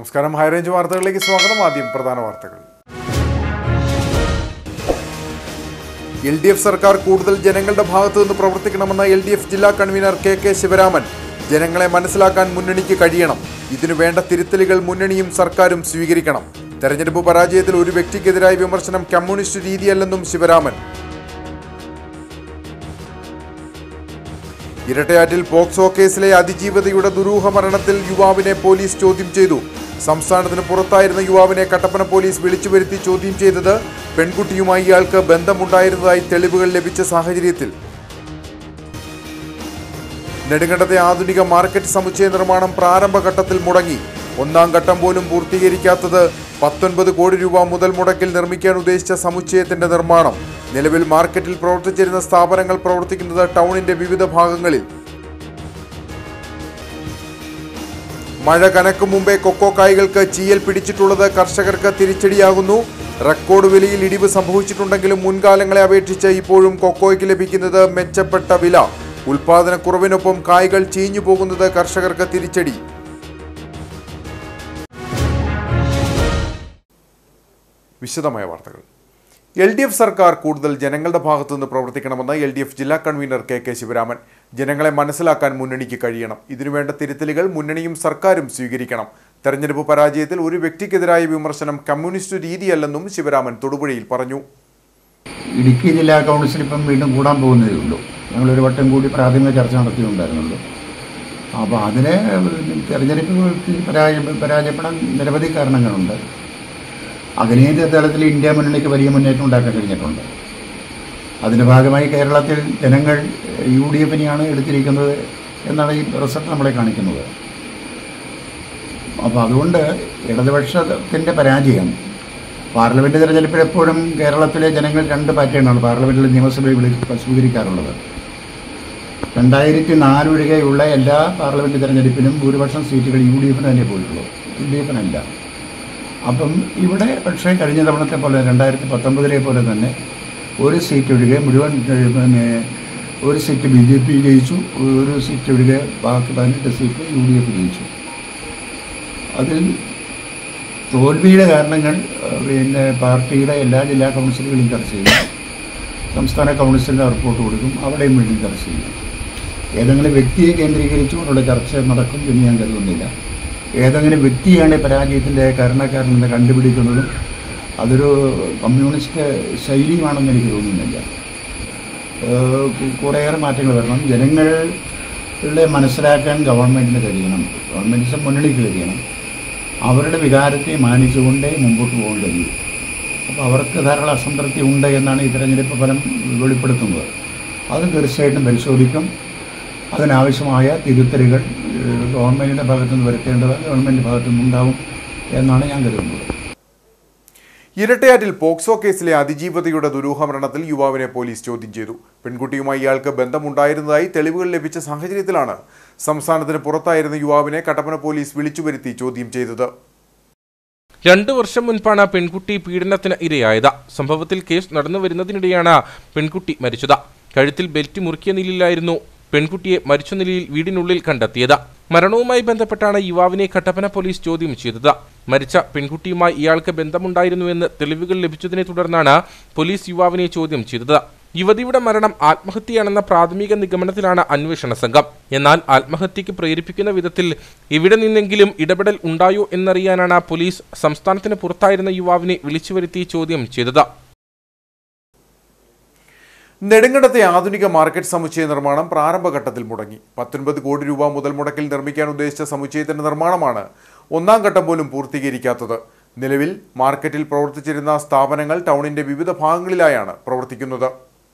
നമസ്കാരം ഹൈറേഞ്ച് വാർത്തകളിലേക്ക് സ്വാഗതം ആദ്യം പ്രധാന വാർത്തകൾ എൽ ഡി എഫ് സർക്കാർ കൂടുതൽ ജനങ്ങളുടെ ഭാഗത്തു നിന്ന് പ്രവർത്തിക്കണമെന്ന എൽ ഡി എഫ് ജില്ലാ കൺവീനർ കെ കെ ശിവരാമൻ ജനങ്ങളെ മനസ്സിലാക്കാൻ മുന്നണിക്ക് കഴിയണം ഇതിനു വേണ്ട തിരുത്തലുകൾ മുന്നണിയും സർക്കാരും സ്വീകരിക്കണം തെരഞ്ഞെടുപ്പ് പരാജയത്തിൽ ഒരു വ്യക്തിക്കെതിരായ വിമർശനം കമ്മ്യൂണിസ്റ്റ് രീതിയല്ലെന്നും ശിവരാമൻ ഇരട്ടയാറ്റിൽ പോക്സോ കേസിലെ അതിജീവതയുടെ ദുരൂഹ മരണത്തിൽ യുവാവിനെ പോലീസ് ചോദ്യം ചെയ്തു സംസ്ഥാനത്തിന് പുറത്തായിരുന്ന യുവാവിനെ കട്ടപ്പന പോലീസ് വിളിച്ചു വരുത്തി ചോദ്യം ചെയ്തത് പെൺകുട്ടിയുമായി ഇയാൾക്ക് ബന്ധമുണ്ടായിരുന്നതായി തെളിവുകൾ ലഭിച്ച സാഹചര്യത്തിൽ നെടുങ്കണ്ടത്തെ ആധുനിക മാർക്കറ്റ് സമുച്ചയ നിർമ്മാണം പ്രാരംഭഘട്ടത്തിൽ മുടങ്ങി ഒന്നാം ഘട്ടം പോലും പൂർത്തീകരിക്കാത്തത് പത്തൊൻപത് കോടി രൂപ മുതൽ മുടക്കിൽ നിർമ്മിക്കാൻ ഉദ്ദേശിച്ച സമുച്ചയത്തിന്റെ നിർമ്മാണം നിലവിൽ മാർക്കറ്റിൽ പ്രവർത്തിച്ചിരുന്ന സ്ഥാപനങ്ങൾ പ്രവർത്തിക്കുന്നത് ടൗണിന്റെ വിവിധ ഭാഗങ്ങളിൽ മഴ കനക്കും മുമ്പേ കൊക്കോ കായ്കൾക്ക് ചീയൽ പിടിച്ചിട്ടുള്ളത് കർഷകർക്ക് തിരിച്ചടിയാകുന്നു റെക്കോർഡ് വിലയിൽ ഇടിവ് സംഭവിച്ചിട്ടുണ്ടെങ്കിലും മുൻകാലങ്ങളെ അപേക്ഷിച്ച് ഇപ്പോഴും കൊക്കോയ്ക്ക് ലഭിക്കുന്നത് മെച്ചപ്പെട്ട വില ഉൽപാദനക്കുറവിനൊപ്പം കായ്കൾ ചീഞ്ഞു പോകുന്നത് കർഷകർക്ക് തിരിച്ചടി വിശദമായ വാർത്തകൾ എൽ ഡി എഫ് സർക്കാർ കൂടുതൽ ജനങ്ങളുടെ ഭാഗത്തുനിന്ന് പ്രവർത്തിക്കണമെന്ന് എൽ ഡി എഫ് ജില്ലാ കൺവീനർ കെ കെ ശിവരാമൻ ജനങ്ങളെ മനസ്സിലാക്കാൻ മുന്നണിക്ക് കഴിയണം ഇതിനുവേണ്ട തിരുത്തലുകൾ മുന്നണിയും സർക്കാരും സ്വീകരിക്കണം തെരഞ്ഞെടുപ്പ് പരാജയത്തിൽ ഒരു വ്യക്തിക്കെതിരായ വിമർശനം കമ്മ്യൂണിസ്റ്റ് രീതിയല്ലെന്നും ശിവരാമൻ തൊടുപുഴയിൽ പറഞ്ഞു ഇടുക്കി ജില്ലാ കൗൺസിൽ ഇപ്പം വീണ്ടും കൂടാൻ പോകുന്നതേ ഉള്ളൂ ഞങ്ങളൊരു വട്ടം കൂടി പ്രാഥമിക ചർച്ച നടത്തിയിട്ടുണ്ടായിരുന്നുള്ളൂ അപ്പോൾ അതിന് തെരഞ്ഞെടുപ്പ് പരാജയ പരാജയപ്പെടാൻ നിരവധി കാരണങ്ങളുണ്ട് അഖിലേന്ത്യാ തലത്തിൽ ഇന്ത്യ മുന്നണിക്ക് വലിയ മുന്നേറ്റം ഉണ്ടാക്കാൻ കഴിഞ്ഞിട്ടുണ്ട് അതിൻ്റെ ഭാഗമായി കേരളത്തിൽ ജനങ്ങൾ യു ഡി എഫിനെയാണ് എടുത്തിരിക്കുന്നത് എന്നാണ് ഈ റിസൾട്ട് നമ്മളെ കാണിക്കുന്നത് അപ്പോൾ അതുകൊണ്ട് ഇടതുപക്ഷത്തിൻ്റെ പരാജയം പാർലമെൻറ്റ് തിരഞ്ഞെടുപ്പിൽ എപ്പോഴും കേരളത്തിലെ ജനങ്ങൾ രണ്ട് പാറ്റേണാണ് പാർലമെൻറ്റിൽ നിയമസഭയിൽ വിളി സ്വീകരിക്കാറുള്ളത് രണ്ടായിരത്തി നാല് ഒഴികെയുള്ള എല്ലാ പാർലമെൻറ്റ് തിരഞ്ഞെടുപ്പിലും ഭൂരിപക്ഷം സീറ്റുകൾ യു ഡി എഫിന് തന്നെ പോയിട്ടുള്ളൂ യു ഡി എഫിനല്ല അപ്പം ഇവിടെ പക്ഷേ കഴിഞ്ഞ തവണത്തെ പോലെ രണ്ടായിരത്തി പത്തൊമ്പതിലെ പോലെ തന്നെ ഒരു സീറ്റ് ഒഴികെ മുഴുവൻ ഏഹ്, പിന്നെ ഒരു സീറ്റ് ബി ജെ പി ജയിച്ചു ഒരു സീറ്റ് ഒഴികെ ബാക്കി പതിനെട്ട് സീറ്റ് യു ഡി എഫ് ജയിച്ചു അതിൽ തോൽവിയുടെ കാരണങ്ങൾ ഏഹ്, പിന്നെ പാർട്ടിയുടെ എല്ലാ ജില്ലാ കൗൺസിലുകളും ചർച്ച ചെയ്യും സംസ്ഥാന കൗൺസിലിന് റിപ്പോർട്ട് കൊടുക്കും അവിടെയും വീണ്ടും ചർച്ച ചെയ്യും ഏതെങ്കിലും വ്യക്തിയെ കേന്ദ്രീകരിച്ചുകൊണ്ടുള്ള ചർച്ച നടക്കും എന്ന് ഞാൻ കരുതുന്നില്ല ഏതെങ്കിലും വ്യക്തിയാണ് ഈ പരാജയത്തിൻ്റെ കാരണക്കാരനെന്ന് കണ്ടുപിടിക്കുന്നതും അതൊരു കമ്മ്യൂണിസ്റ്റ് ശൈലിയുമാണെന്ന് എനിക്ക് തോന്നുന്നില്ല ഏഹ് കു- കുറേയേറെ മാറ്റങ്ങൾ വരണം ജനങ്ങളെ മനസ്സിലാക്കാൻ ഗവൺമെൻറ്റിന് കഴിയണം ഗവൺമെൻറ് മുന്നണിക്ക് കഴിയണം അവരുടെ വികാരത്തെ മാനിച്ചുകൊണ്ടേ മുമ്പോട്ട് പോകാൻ കഴിയും അപ്പോൾ അവർക്ക് ധാരാളം അസംതൃപ്തി ഉണ്ട് എന്നാണ് ഈ തെരഞ്ഞെടുപ്പ് ഫലം വെളിപ്പെടുത്തുന്നത് അത് തീർച്ചയായിട്ടും പരിശോധിക്കും അതിനാവശ്യമായ തിരുത്തലുകൾ ഏഹ്, ഗവൺമെൻറ്റിൻ്റെ ഭാഗത്തുനിന്ന് വരുത്തേണ്ടത് ഗവൺമെൻറ് ഭാഗത്തുനിന്ന് ഉണ്ടാവും എന്നാണ് ഞാൻ കരുതുന്നത് ഇരട്ടയാറ്റിൽ പോക്സോ കേസിലെ അതിജീവതയുടെ ദുരൂഹ മരണത്തിൽ യുവാവിനെ പോലീസ് ചോദ്യം ചെയ്തു പെൺകുട്ടിയുമായി ഇയാൾക്ക് ബന്ധമുണ്ടായിരുന്നതായി തെളിവുകൾ ലഭിച്ച സാഹചര്യത്തിലാണ് സംസ്ഥാനത്തിന് പുറത്തായിരുന്ന യുവാവിനെ കട്ടപ്പന പോലീസ് വിളിച്ചു വരുത്തി ചോദ്യം ചെയ്തത് രണ്ടു വർഷം മുൻപാണ് പെൺകുട്ടി പീഡനത്തിന് ഇരയായത് സംഭവത്തിൽ കേസ് നടന്നു വരുന്നതിനിടെയാണ് പെൺകുട്ടി മരിച്ചത് കഴുത്തിൽ ബെൽറ്റ് മുറുക്കിയ നിലയിലായിരുന്നു പെൺകുട്ടിയെ മരിച്ച നിലയിൽ വീടിനുള്ളിൽ കണ്ടെത്തിയത് മരണവുമായി ബന്ധപ്പെട്ടാണ് യുവാവിനെ കട്ടപ്പന പോലീസ് ചോദ്യം ചെയ്തത് മരിച്ച പെൺകുട്ടിയുമായി ഇയാൾക്ക് ബന്ധമുണ്ടായിരുന്നുവെന്ന് തെളിവുകൾ ലഭിച്ചതിനെ തുടർന്നാണ് പോലീസ് യുവാവിനെ ചോദ്യം ചെയ്തത് യുവതിയുടെ മരണം ആത്മഹത്യയാണെന്ന പ്രാഥമിക നിഗമനത്തിലാണ് അന്വേഷണ സംഘം എന്നാൽ ആത്മഹത്യക്ക് പ്രേരിപ്പിക്കുന്ന വിധത്തിൽ ഇവിടെ നിന്നെങ്കിലും ഇടപെടൽ ഉണ്ടായോ എന്നറിയാനാണ് പോലീസ് സംസ്ഥാനത്തിന് പുറത്തായിരുന്ന യുവാവിനെ വിളിച്ചു വരുത്തി ചോദ്യം ചെയ്തത് നെടുങ്കണ്ടത്തെ ആധുനിക മാർക്കറ്റ് സമുച്ചയ നിർമ്മാണം പ്രാരംഭഘട്ടത്തിൽ മുടങ്ങി പത്തൊൻപത് കോടി രൂപ മുതൽ മുടക്കിൽ നിർമ്മിക്കാൻ ഉദ്ദേശിച്ച സമുച്ചയത്തിന്റെ നിർമ്മാണമാണ് ഒന്നാം ഘട്ടം പോലും പൂർത്തീകരിക്കാത്തത് നിലവിൽ മാർക്കറ്റിൽ പ്രവർത്തിച്ചിരുന്ന സ്ഥാപനങ്ങൾ ടൗണിന്റെ വിവിധ ഭാഗങ്ങളിലായാണ് പ്രവർത്തിക്കുന്നത്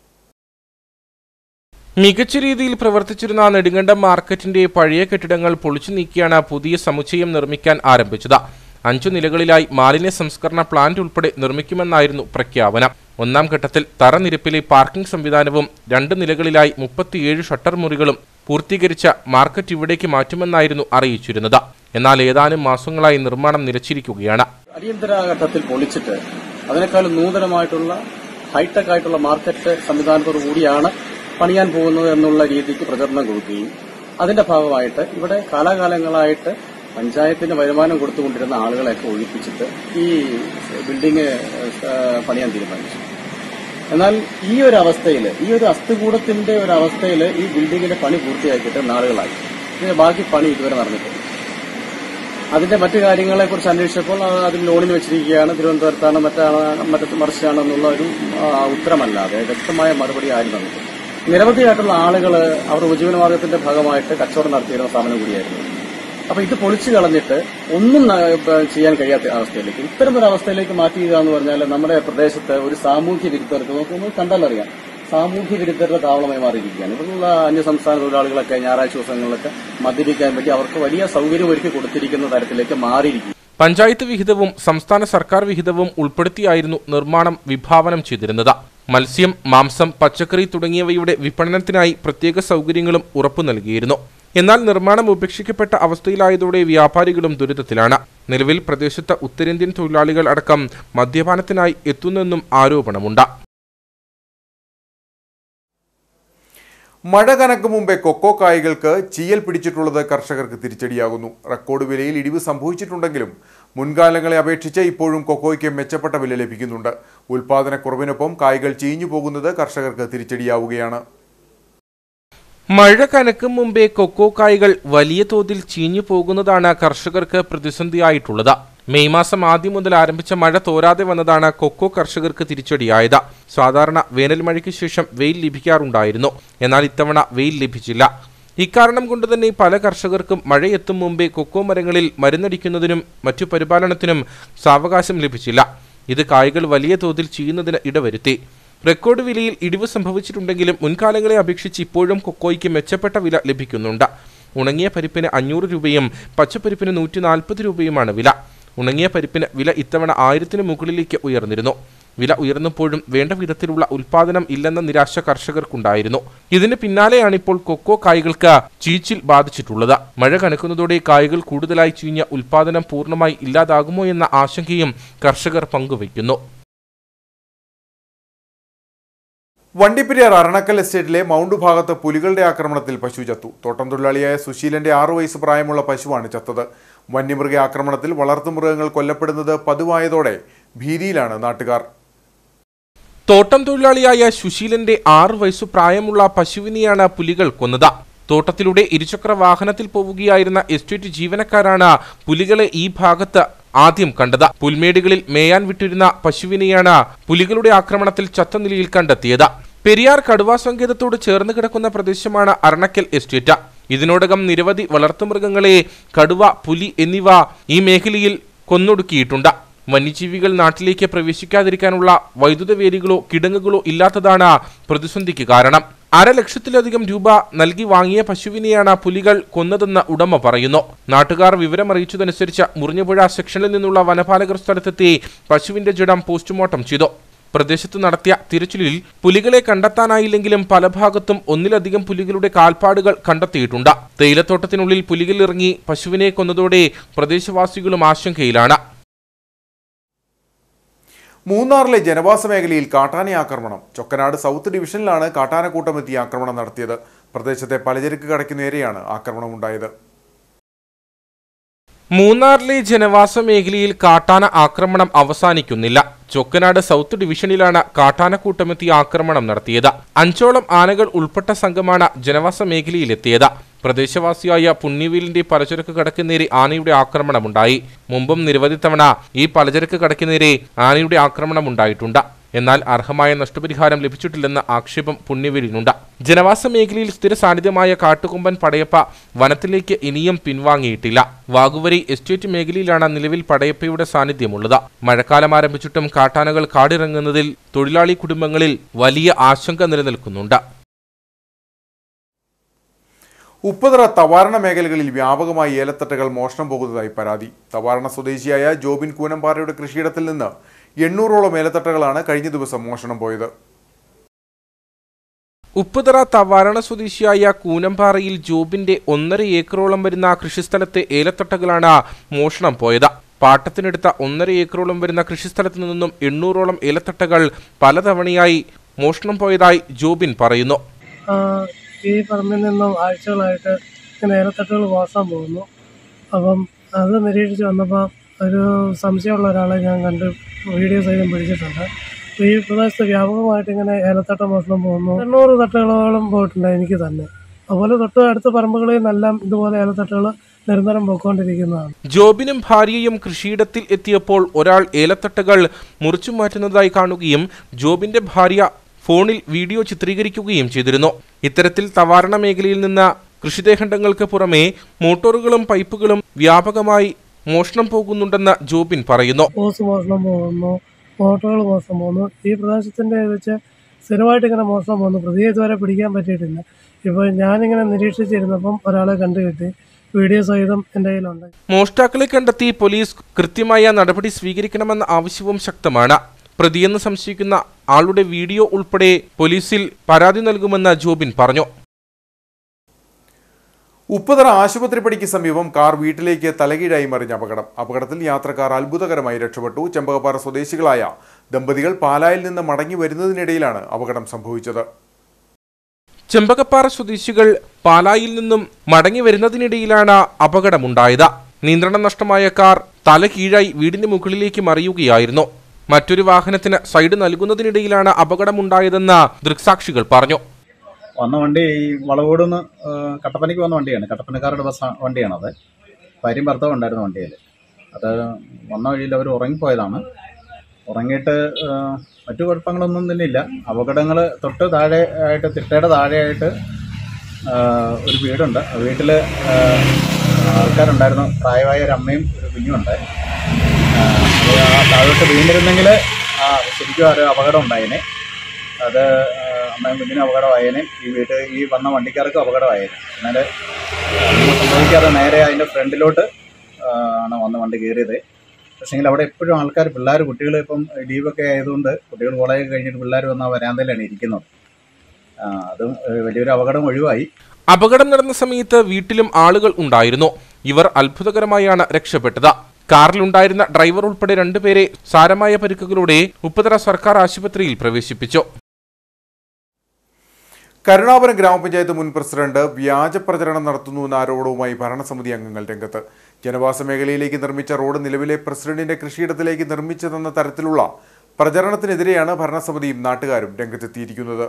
മികച്ച രീതിയിൽ പ്രവർത്തിച്ചിരുന്ന നെടുങ്കണ്ടം മാർക്കറ്റിന്റെ പഴയ കെട്ടിടങ്ങൾ പൊളിച്ചു നീക്കിയാണ് പുതിയ സമുച്ചയം നിർമ്മിക്കാൻ ആരംഭിച്ചത് അഞ്ചു നിലകളിലായി മാലിന്യ സംസ്കരണ പ്ലാന്റ് ഉൾപ്പെടെ നിർമ്മിക്കുമെന്നായിരുന്നു പ്രഖ്യാപനം ഒന്നാം ഘട്ടത്തിൽ തറനിരപ്പിലെ പാർക്കിംഗ് സംവിധാനവും രണ്ട് നിലകളിലായി മുപ്പത്തിയേഴ് ഷട്ടർ മുറികളും പൂർത്തീകരിച്ച മാർക്കറ്റ് ഇവിടേക്ക് മാറ്റുമെന്നായിരുന്നു അറിയിച്ചിരുന്നത് എന്നാൽ ഏതാനും മാസങ്ങളായി നിർമ്മാണം നിലച്ചിരിക്കുകയാണ് അടിയന്തര ഘട്ടത്തിൽ പൊളിച്ചിട്ട് അതിനേക്കാളും നൂതനമായിട്ടുള്ള ഹൈടെക് ആയിട്ടുള്ള മാർക്കറ്റ് സംവിധാനത്തോടു കൂടിയാണ് പണിയാൻ പോകുന്നത് എന്നുള്ള രീതിക്ക് പ്രചരണം കൊടുക്കുകയും അതിന്റെ ഭാഗമായിട്ട് ഇവിടെ കാലാകാലങ്ങളായിട്ട് പഞ്ചായത്തിന് വരുമാനം കൊടുത്തുകൊണ്ടിരുന്ന ആളുകളെയൊക്കെ ഒഴിപ്പിച്ചിട്ട് ഈ ബിൽഡിംഗ് ഏഹ്, പണിയാൻ തീരുമാനിച്ചു എന്നാൽ ഈ ഒരു അവസ്ഥയിൽ ഈ ഒരു അസ്ഥികൂടത്തിന്റെ ഒരു അവസ്ഥയിൽ ഈ ബിൽഡിങ്ങിന്റെ പണി പൂർത്തിയാക്കിയിട്ട് നാളുകളായി ഇതിന്റെ ബാക്കി പണി ഇതുവരെ നടന്നിട്ടില്ല അതിന്റെ മറ്റു കാര്യങ്ങളെ കുറിച്ച് അന്വേഷിച്ചപ്പോൾ ആ, അതിൽ ലോണിന് വെച്ചിരിക്കുകയാണ് തിരുവനന്തപുരത്താണ് മറ്റാണ് മറ്റു മറിച്ചാണെന്നുള്ള ഒരു ആ, ഉത്തരമല്ലാതെ വ്യക്തമായ മറുപടി ആരും തന്നിട്ടില്ല നിരവധിയായിട്ടുള്ള ആളുകൾ അവർ ഉപജീവനമാർഗത്തിന്റെ ഭാഗമായിട്ട് കച്ചവടം നടത്തിയിരുന്ന സ്ഥാപനം കൂടിയായിരുന്നു അപ്പൊ ഇത് പൊളിച്ചു കളഞ്ഞിട്ട് ഒന്നും ന- ഇപ്പൊ ചെയ്യാൻ കഴിയാത്ത അവസ്ഥയിലേക്ക് ഇത്തരം ഒരു അവസ്ഥയിലേക്ക് മാറ്റുക എന്ന് പറഞ്ഞാൽ നമ്മുടെ പ്രദേശത്ത് ഒരു സാമൂഹ്യ വിരുദ്ധർക്ക് നമുക്ക് നമ്മൾ കണ്ടാലറിയാം സാമൂഹ്യ വിരുദ്ധരുടെ താവളമായി മാറിയിരിക്കുകയാണ് ഇവിടെയുള്ള അന്യസംസ്ഥാന തൊഴിലാളികളൊക്കെ ഞായറാഴ്ച ദിവസങ്ങളിലൊക്കെ മദ്യപിക്കാൻ വേണ്ടി അവർക്ക് വലിയ സൗകര്യം ഒരുക്കി കൊടുത്തിരിക്കുന്ന തരത്തിലേക്ക് മാറിയിരിക്കും പഞ്ചായത്ത് വിഹിതവും സംസ്ഥാന സർക്കാർ വിഹിതവും ഉൾപ്പെടുത്തിയായിരുന്നു നിർമ്മാണം വിഭാവനം ചെയ്തിരുന്നത് മത്സ്യം മാംസം പച്ചക്കറി തുടങ്ങിയവയുടെ വിപണനത്തിനായി പ്രത്യേക സൗകര്യങ്ങളും ഉറപ്പു നൽകിയിരുന്നു എന്നാൽ നിർമ്മാണം ഉപേക്ഷിക്കപ്പെട്ട അവസ്ഥയിലായതോടെ വ്യാപാരികളും ദുരിതത്തിലാണ് നിലവിൽ പ്രദേശത്ത് ഉത്തരേന്ത്യൻ തൊഴിലാളികൾ അടക്കം മദ്യപാനത്തിനായി എത്തുന്നെന്നും ആരോപണമുണ്ട് മഴ കനക്ക് മുമ്പേ കൊക്കോ കായ്കൾക്ക് ചീയൽ പിടിച്ചിട്ടുള്ളത് കർഷകർക്ക് തിരിച്ചടിയാകുന്നു റെക്കോർഡ് വിലയിൽ ഇടിവ് സംഭവിച്ചിട്ടുണ്ടെങ്കിലും മുൻകാലങ്ങളെ അപേക്ഷിച്ച് ഇപ്പോഴും കൊക്കോയ്ക്ക് മെച്ചപ്പെട്ട വില ലഭിക്കുന്നുണ്ട് ഉൽപാദനക്കുറവിനൊപ്പം കായ്കൾ ചീഞ്ഞു പോകുന്നത് കർഷകർക്ക് തിരിച്ചടിയാവുകയാണ് മഴ കനക്കും മുമ്പേ കൊക്കോ കായ്കൾ വലിയ തോതിൽ ചീഞ്ഞു പോകുന്നതാണ് കർഷകർക്ക് പ്രതിസന്ധിയായിട്ടുള്ളത് മെയ് മാസം ആദ്യം മുതൽ ആരംഭിച്ച മഴ തോരാതെ വന്നതാണ് കൊക്കോ കർഷകർക്ക് തിരിച്ചടിയായത് സാധാരണ വേനൽ മഴയ്ക്ക് ശേഷം വെയിൽ ലഭിക്കാറുണ്ടായിരുന്നു എന്നാൽ ഇത്തവണ വെയിൽ ലഭിച്ചില്ല ഇക്കാരണം കൊണ്ട് തന്നെ പല കർഷകർക്കും മഴയെത്തും മുമ്പേ കൊക്കോ മരങ്ങളിൽ മരുന്നടിക്കുന്നതിനും മറ്റു പരിപാലനത്തിനും സാവകാശം ലഭിച്ചില്ല ഇത് കായ്കൾ വലിയ തോതിൽ ചെയ്യുന്നതിന് ഇടവരുത്തി റെക്കോർഡ് വിലയിൽ ഇടിവ് സംഭവിച്ചിട്ടുണ്ടെങ്കിലും മുൻകാലങ്ങളെ അപേക്ഷിച്ച് ഇപ്പോഴും കൊക്കോയ്ക്ക് മെച്ചപ്പെട്ട വില ലഭിക്കുന്നുണ്ട് ഉണങ്ങിയ പരിപ്പിന് അഞ്ഞൂറ് രൂപയും പച്ചപ്പരിപ്പിന് നൂറ്റി നാൽപ്പത് രൂപയുമാണ് വില ഉണങ്ങിയ പരിപ്പിന് വില ഇത്തവണ ആയിരത്തിന് മുകളിലേക്ക് ഉയർന്നിരുന്നു വില ഉയർന്നപ്പോഴും വേണ്ട വിധത്തിലുള്ള ഉൽപാദനം ഇല്ലെന്ന നിരാശ കർഷകർക്കുണ്ടായിരുന്നു ഇതിന് പിന്നാലെയാണ് ഇപ്പോൾ കൊക്കോ കായ്കൾക്ക് ചീച്ചിൽ ബാധിച്ചിട്ടുള്ളത് മഴ കനക്കുന്നതോടെ കായ്കൾ കൂടുതലായി ചീഞ്ഞ ഉൽപാദനം പൂർണ്ണമായി ഇല്ലാതാകുമോ എന്ന ആശങ്കയും കർഷകർ പങ്കുവയ്ക്കുന്നു വണ്ടിപ്പെരിയാർ അരണക്കൽ എസ്റ്റേറ്റിലെ മൗണ്ട് ഭാഗത്ത് പുലികളുടെ ആക്രമണത്തിൽ പശു ചത്തു തോട്ടം തൊഴിലാളിയായ സുശീലന്റെ ആറു വയസ്സ് പ്രായമുള്ള പശുവാണ് ചത്തത് വന്യമൃഗ ആക്രമണത്തിൽ വളർത്തുമൃഗങ്ങൾ കൊല്ലപ്പെടുന്നത് പതിവായതോടെ ഭീതിയിലാണ് നാട്ടുകാർ തോട്ടം തൊഴിലാളിയായ സുശീലന്റെ ആറു വയസ്സു പ്രായമുള്ള പശുവിനെയാണ് പുലികൾ കൊന്നത് തോട്ടത്തിലൂടെ ഇരുചക്ര വാഹനത്തിൽ പോവുകയായിരുന്ന എസ്റ്റേറ്റ് ജീവനക്കാരാണ് പുലികളെ ഈ ഭാഗത്ത് ആദ്യം കണ്ടത് പുൽമേടുകളിൽ മേയാൻ വിട്ടിരുന്ന പശുവിനെയാണ് പുലികളുടെ ആക്രമണത്തിൽ ചത്ത നിലയിൽ കണ്ടെത്തിയത് പെരിയാർ കടുവാ സങ്കേതത്തോട് ചേർന്ന് കിടക്കുന്ന പ്രദേശമാണ് അരണക്കൽ എസ്റ്റേറ്റ് ഇതിനോടകം നിരവധി വളർത്തുമൃഗങ്ങളെ കടുവ പുലി എന്നിവ ഈ മേഖലയിൽ കൊന്നൊടുക്കിയിട്ടുണ്ട് വന്യജീവികൾ നാട്ടിലേക്ക് പ്രവേശിക്കാതിരിക്കാനുള്ള വൈദ്യുത വേലികളോ കിടങ്ങുകളോ ഇല്ലാത്തതാണ് പ്രതിസന്ധിക്ക് കാരണം അരലക്ഷത്തിലധികം രൂപ നൽകി വാങ്ങിയ പശുവിനെയാണ് പുലികൾ കൊന്നതെന്ന് ഉടമ പറയുന്നു നാട്ടുകാർ വിവരമറിയിച്ചതനുസരിച്ച് മുറിഞ്ഞപുഴ സെക്ഷനിൽ നിന്നുള്ള വനപാലകർ സ്ഥലത്തെത്തി പശുവിന്റെ ജഡം പോസ്റ്റ്മോർട്ടം ചെയ്തു പ്രദേശത്ത് നടത്തിയ തിരച്ചിലിൽ പുലികളെ കണ്ടെത്താനായില്ലെങ്കിലും പല ഭാഗത്തും ഒന്നിലധികം പുലികളുടെ കാൽപ്പാടുകൾ കണ്ടെത്തിയിട്ടുണ്ട് തേയിലത്തോട്ടത്തിനുള്ളിൽ പുലികൾ ഇറങ്ങി പശുവിനെ കൊന്നതോടെ പ്രദേശവാസികളും ആശങ്കയിലാണ് മൂന്നാറിലെ ജനവാസ മേഖലയിൽ കാട്ടാന ആക്രമണം ചൊക്കനാട് സൗത്ത് ഡിവിഷനിലാണ് കാട്ടാനക്കൂട്ടം എത്തി ആക്രമണം നടത്തിയത് പ്രദേശത്തെ പലചരക്ക് കടയ്ക്ക് നേരെയാണ് ആക്രമണമുണ്ടായത് മൂന്നാറിലെ ജനവാസ മേഖലയിൽ കാട്ടാന ആക്രമണം അവസാനിക്കുന്നില്ല ചൊക്കനാട് സൗത്ത് ഡിവിഷനിലാണ് കാട്ടാനക്കൂട്ടമെത്തി ആക്രമണം നടത്തിയത് അഞ്ചോളം ആനകൾ ഉൾപ്പെട്ട സംഘമാണ് ജനവാസ മേഖലയിലെത്തിയത് പ്രദേശവാസിയായ പുണ്യവീലിന്റെ പലചരക്ക് കടക്ക് നേരെ ആനയുടെ ആക്രമണമുണ്ടായി മുമ്പും നിരവധി തവണ ഈ പലചരക്ക് കടക്ക് നേരെ ആനയുടെ ആക്രമണമുണ്ടായിട്ടുണ്ട് എന്നാൽ അർഹമായ നഷ്ടപരിഹാരം ലഭിച്ചിട്ടില്ലെന്ന ആക്ഷേപം പുണ്യവീലിനുണ്ട് ജനവാസ മേഖലയിൽ സ്ഥിര സാന്നിധ്യമായ കാട്ടുകൊമ്പൻ പടയപ്പ വനത്തിലേക്ക് ഇനിയും പിൻവാങ്ങിയിട്ടില്ല വാഗുവരി എസ്റ്റേറ്റ് മേഖലയിലാണ് നിലവിൽ പടയപ്പയുടെ സാന്നിധ്യമുള്ളത് മഴക്കാലം ആരംഭിച്ചിട്ടും കാട്ടാനകൾ കാടിറങ്ങുന്നതിൽ തൊഴിലാളി കുടുംബങ്ങളിൽ വലിയ ആശങ്ക നിലനിൽക്കുന്നുണ്ട് ഉപ്പുതറ തവാരണ മേഖലകളിൽ വ്യാപകമായി ഏലത്തട്ടകൾ മോഷണം പോകുന്നതായി പരാതി തവാരണ സ്വദേശിയായ ജോബിൻ കൂനമ്പാറയുടെ കൃഷിയിടത്തിൽ നിന്ന് എണ്ണൂറോളം ഏലത്തട്ടകളാണ് കഴിഞ്ഞ ദിവസം മോഷണം പോയത് ഉപ്പുതറ തവാരണ സ്വദേശിയായ കൂനമ്പാറയിൽ ജോബിന്റെ ഒന്നര ഏക്കറോളം വരുന്ന കൃഷിസ്ഥലത്തെ ഏലത്തട്ടകളാണ് മോഷണം പോയത് പാട്ടത്തിനെടുത്ത ഒന്നര ഏക്കറോളം വരുന്ന കൃഷിസ്ഥലത്തു നിന്നും എണ്ണൂറോളം ഏലത്തട്ടകൾ പലതവണയായി മോഷണം പോയതായി ജോബിൻ പറയുന്നു ആ, ഈ പറമ്പിൽ നിന്നും ആഴ്ചകളായിട്ട് ഇങ്ങനെ ഏലത്തട്ടുകൾ വാസാൻ പോകുന്നു അപ്പം അത് നിരീക്ഷിച്ച് വന്നപ്പോൾ ഒരു സംശയമുള്ള ഒരാളെ ഞാൻ കണ്ട് വീഡിയോ സഹിതം പിടിച്ചിട്ടുണ്ട് അപ്പോൾ ഈ പ്രദേശത്ത് വ്യാപകമായിട്ട് ഇങ്ങനെ ഏലത്തട്ട മോഷണം പോകുന്നു എണ്ണൂറ് തട്ടുകളോളം പോയിട്ടുണ്ട് എനിക്ക് തന്നെ അതുപോലെ തൊട്ട് അടുത്ത പറമ്പുകളിൽ നിന്നെല്ലാം ഇതുപോലെ ഏലത്തട്ടുകൾ നിരന്തരം പോയിക്കൊണ്ടിരിക്കുന്നതാണ് ജോബിനും ഭാര്യയും കൃഷിയിടത്തിൽ എത്തിയപ്പോൾ ഒരാൾ ഏലത്തട്ടകൾ മുറിച്ചു മാറ്റുന്നതായി കാണുകയും ജോബിന്റെ ഭാര്യ ഫോണിൽ വീഡിയോ ചിത്രീകരിക്കുകയും ചെയ്തിരുന്നു ഇത്തരത്തിൽ തവാരണ മേഖലയിൽ നിന്ന് കൃഷിദേഹണ്ഡങ്ങൾക്ക് പുറമെ മോട്ടോറുകളും പൈപ്പുകളും വ്യാപകമായി മോഷണം പോകുന്നുണ്ടെന്ന് ജോബിൻ പറയുന്നു ഓസ് മോഷണം പോകുന്നു മോട്ടോകൾ മോഷണം പോകുന്നു ഈ പ്രദേശത്തിൻ്റെ വെച്ച് സ്ഥിരമായിട്ട് ഇങ്ങനെ മോഷണം പോകുന്നു പ്രതിയെ ഇതുവരെ പിടിക്കാൻ പറ്റിയിട്ടില്ല ഇപ്പോൾ ഞാനിങ്ങനെ നിരീക്ഷിച്ചിരുന്നപ്പം ഒരാളെ കണ്ടുകിട്ടി വീഡിയോ സഹിതം എൻ്റെ കയ്യിലുണ്ട് മോഷ്ടാക്കളെ കണ്ടെത്തി പോലീസ് കൃത്യമായ നടപടി സ്വീകരിക്കണമെന്ന ആവശ്യവും ശക്തമാണ് പ്രതിയെന്ന് സംശയിക്കുന്ന ആളുടെ വീഡിയോ ഉൾപ്പെടെ പോലീസിൽ പരാതി നൽകുമെന്ന് ജോബിൻ പറഞ്ഞു ഉപ്പുതറ ആശുപത്രിപ്പടിക്ക് സമീപം കാർ വീട്ടിലേക്ക് തലകീഴായി മറിഞ്ഞ അപകടം അപകടത്തിൽ യാത്രക്കാർ അത്ഭുതകരമായി രക്ഷപ്പെട്ടു ചെമ്പകപ്പാറ സ്വദേശികളായ ദമ്പതികൾ പാലായിൽ നിന്ന് മടങ്ങി വരുന്നതിനിടയിലാണ് അപകടം സംഭവിച്ചത് ചെമ്പകപ്പാറ സ്വദേശികൾ പാലായിൽ നിന്നും മടങ്ങി വരുന്നതിനിടയിലാണ് അപകടമുണ്ടായത് നിയന്ത്രണം നഷ്ടമായ കാർ തല കീഴായി വീടിന് മുകളിലേക്ക് മറിയുകയായിരുന്നു മറ്റൊരു വാഹനത്തിന് സൈഡ് നൽകുന്നതിനിടയിലാണ് അപകടമുണ്ടായതെന്ന് ദൃക്സാക്ഷികൾ പറഞ്ഞു വന്ന വണ്ടി ഈ വളവോടുന്ന് കട്ടപ്പനയ്ക്ക് വന്ന വണ്ടിയാണ് കട്ടപ്പനക്കാരുടെ ബസ് വണ്ടിയാണത് ഭാര്യയും ഭർത്താവും ഉണ്ടായിരുന്ന വണ്ടിയിൽ അത് വന്ന വഴിയിൽ അവർ ഉറങ്ങിപ്പോയതാണ് ഉറങ്ങിയിട്ട് ആ, മറ്റു കുഴപ്പങ്ങളൊന്നും തന്നെ ഇല്ല അപകടങ്ങൾ തൊട്ട് താഴെ ആയിട്ട് തിട്ടയുടെ താഴെയായിട്ട് ആ, ഒരു വീടുണ്ട് ആ വീട്ടിൽ ആൾക്കാരുണ്ടായിരുന്നു പ്രായമായ ഒരു അമ്മയും ഒരു കുഞ്ഞുമുണ്ട് ആ, അത് ആ താഴോട്ട് വീണിരുന്നെങ്കിൽ ആ ശരിക്കും ഒരു അപകടം ഉണ്ടായേനെ അത് ആ, അമ്മയും കുഞ്ഞിനും അപകടമായേനെ ഈ വീട്ട് ഈ വന്ന വണ്ടിക്കാർക്കും അപകടമായേനെ എന്നാൽ ഒന്നും സംഭവിക്കാതെ നേരെ അതിൻ്റെ ഫ്രണ്ടിലോട്ട് ആ, ആണ് വന്ന വണ്ടി കയറിയത് പക്ഷേങ്കിൽ അവിടെ എപ്പോഴും ആൾക്കാർ പിള്ളേർ കുട്ടികൾ ഇപ്പം ലീവൊക്കെ ആയതുകൊണ്ട് കുട്ടികൾ കോളേജ് കഴിഞ്ഞിട്ട് പിള്ളേർ വന്ന ആ വരാന്തയിലാണ് ഇരിക്കുന്നത് ആ, അതും ഏ, വലിയൊരു അപകടം ഒഴിവായി അപകടം നടന്ന സമയത്ത് വീട്ടിലും ആളുകൾ ഉണ്ടായിരുന്നു ഇവർ അത്ഭുതകരമായാണ് രക്ഷപ്പെട്ടത് കാറിലുണ്ടായിരുന്ന ഡ്രൈവർ ഉൾപ്പെടെ രണ്ടുപേരെ സാരമായ പരിക്കുകളോടെ ഉപ്പുതറ സർക്കാർ ആശുപത്രിയിൽ പ്രവേശിപ്പിച്ചു കരുണാപുരം ഗ്രാമപഞ്ചായത്ത് മുൻ പ്രസിഡന്റ് വ്യാജ പ്രചരണം നടത്തുന്നുവെന്ന ആരോപണവുമായി ഭരണസമിതി അംഗങ്ങൾ രംഗത്ത് ജനവാസ മേഖലയിലേക്ക് നിർമ്മിച്ച റോഡ് നിലവിലെ പ്രസിഡന്റിന്റെ കൃഷിയിടത്തിലേക്ക് നിർമ്മിച്ചതെന്ന തരത്തിലുള്ള പ്രചരണത്തിനെതിരെയാണ് ഭരണസമിതിയും നാട്ടുകാരും രംഗത്തെത്തിയിരിക്കുന്നത്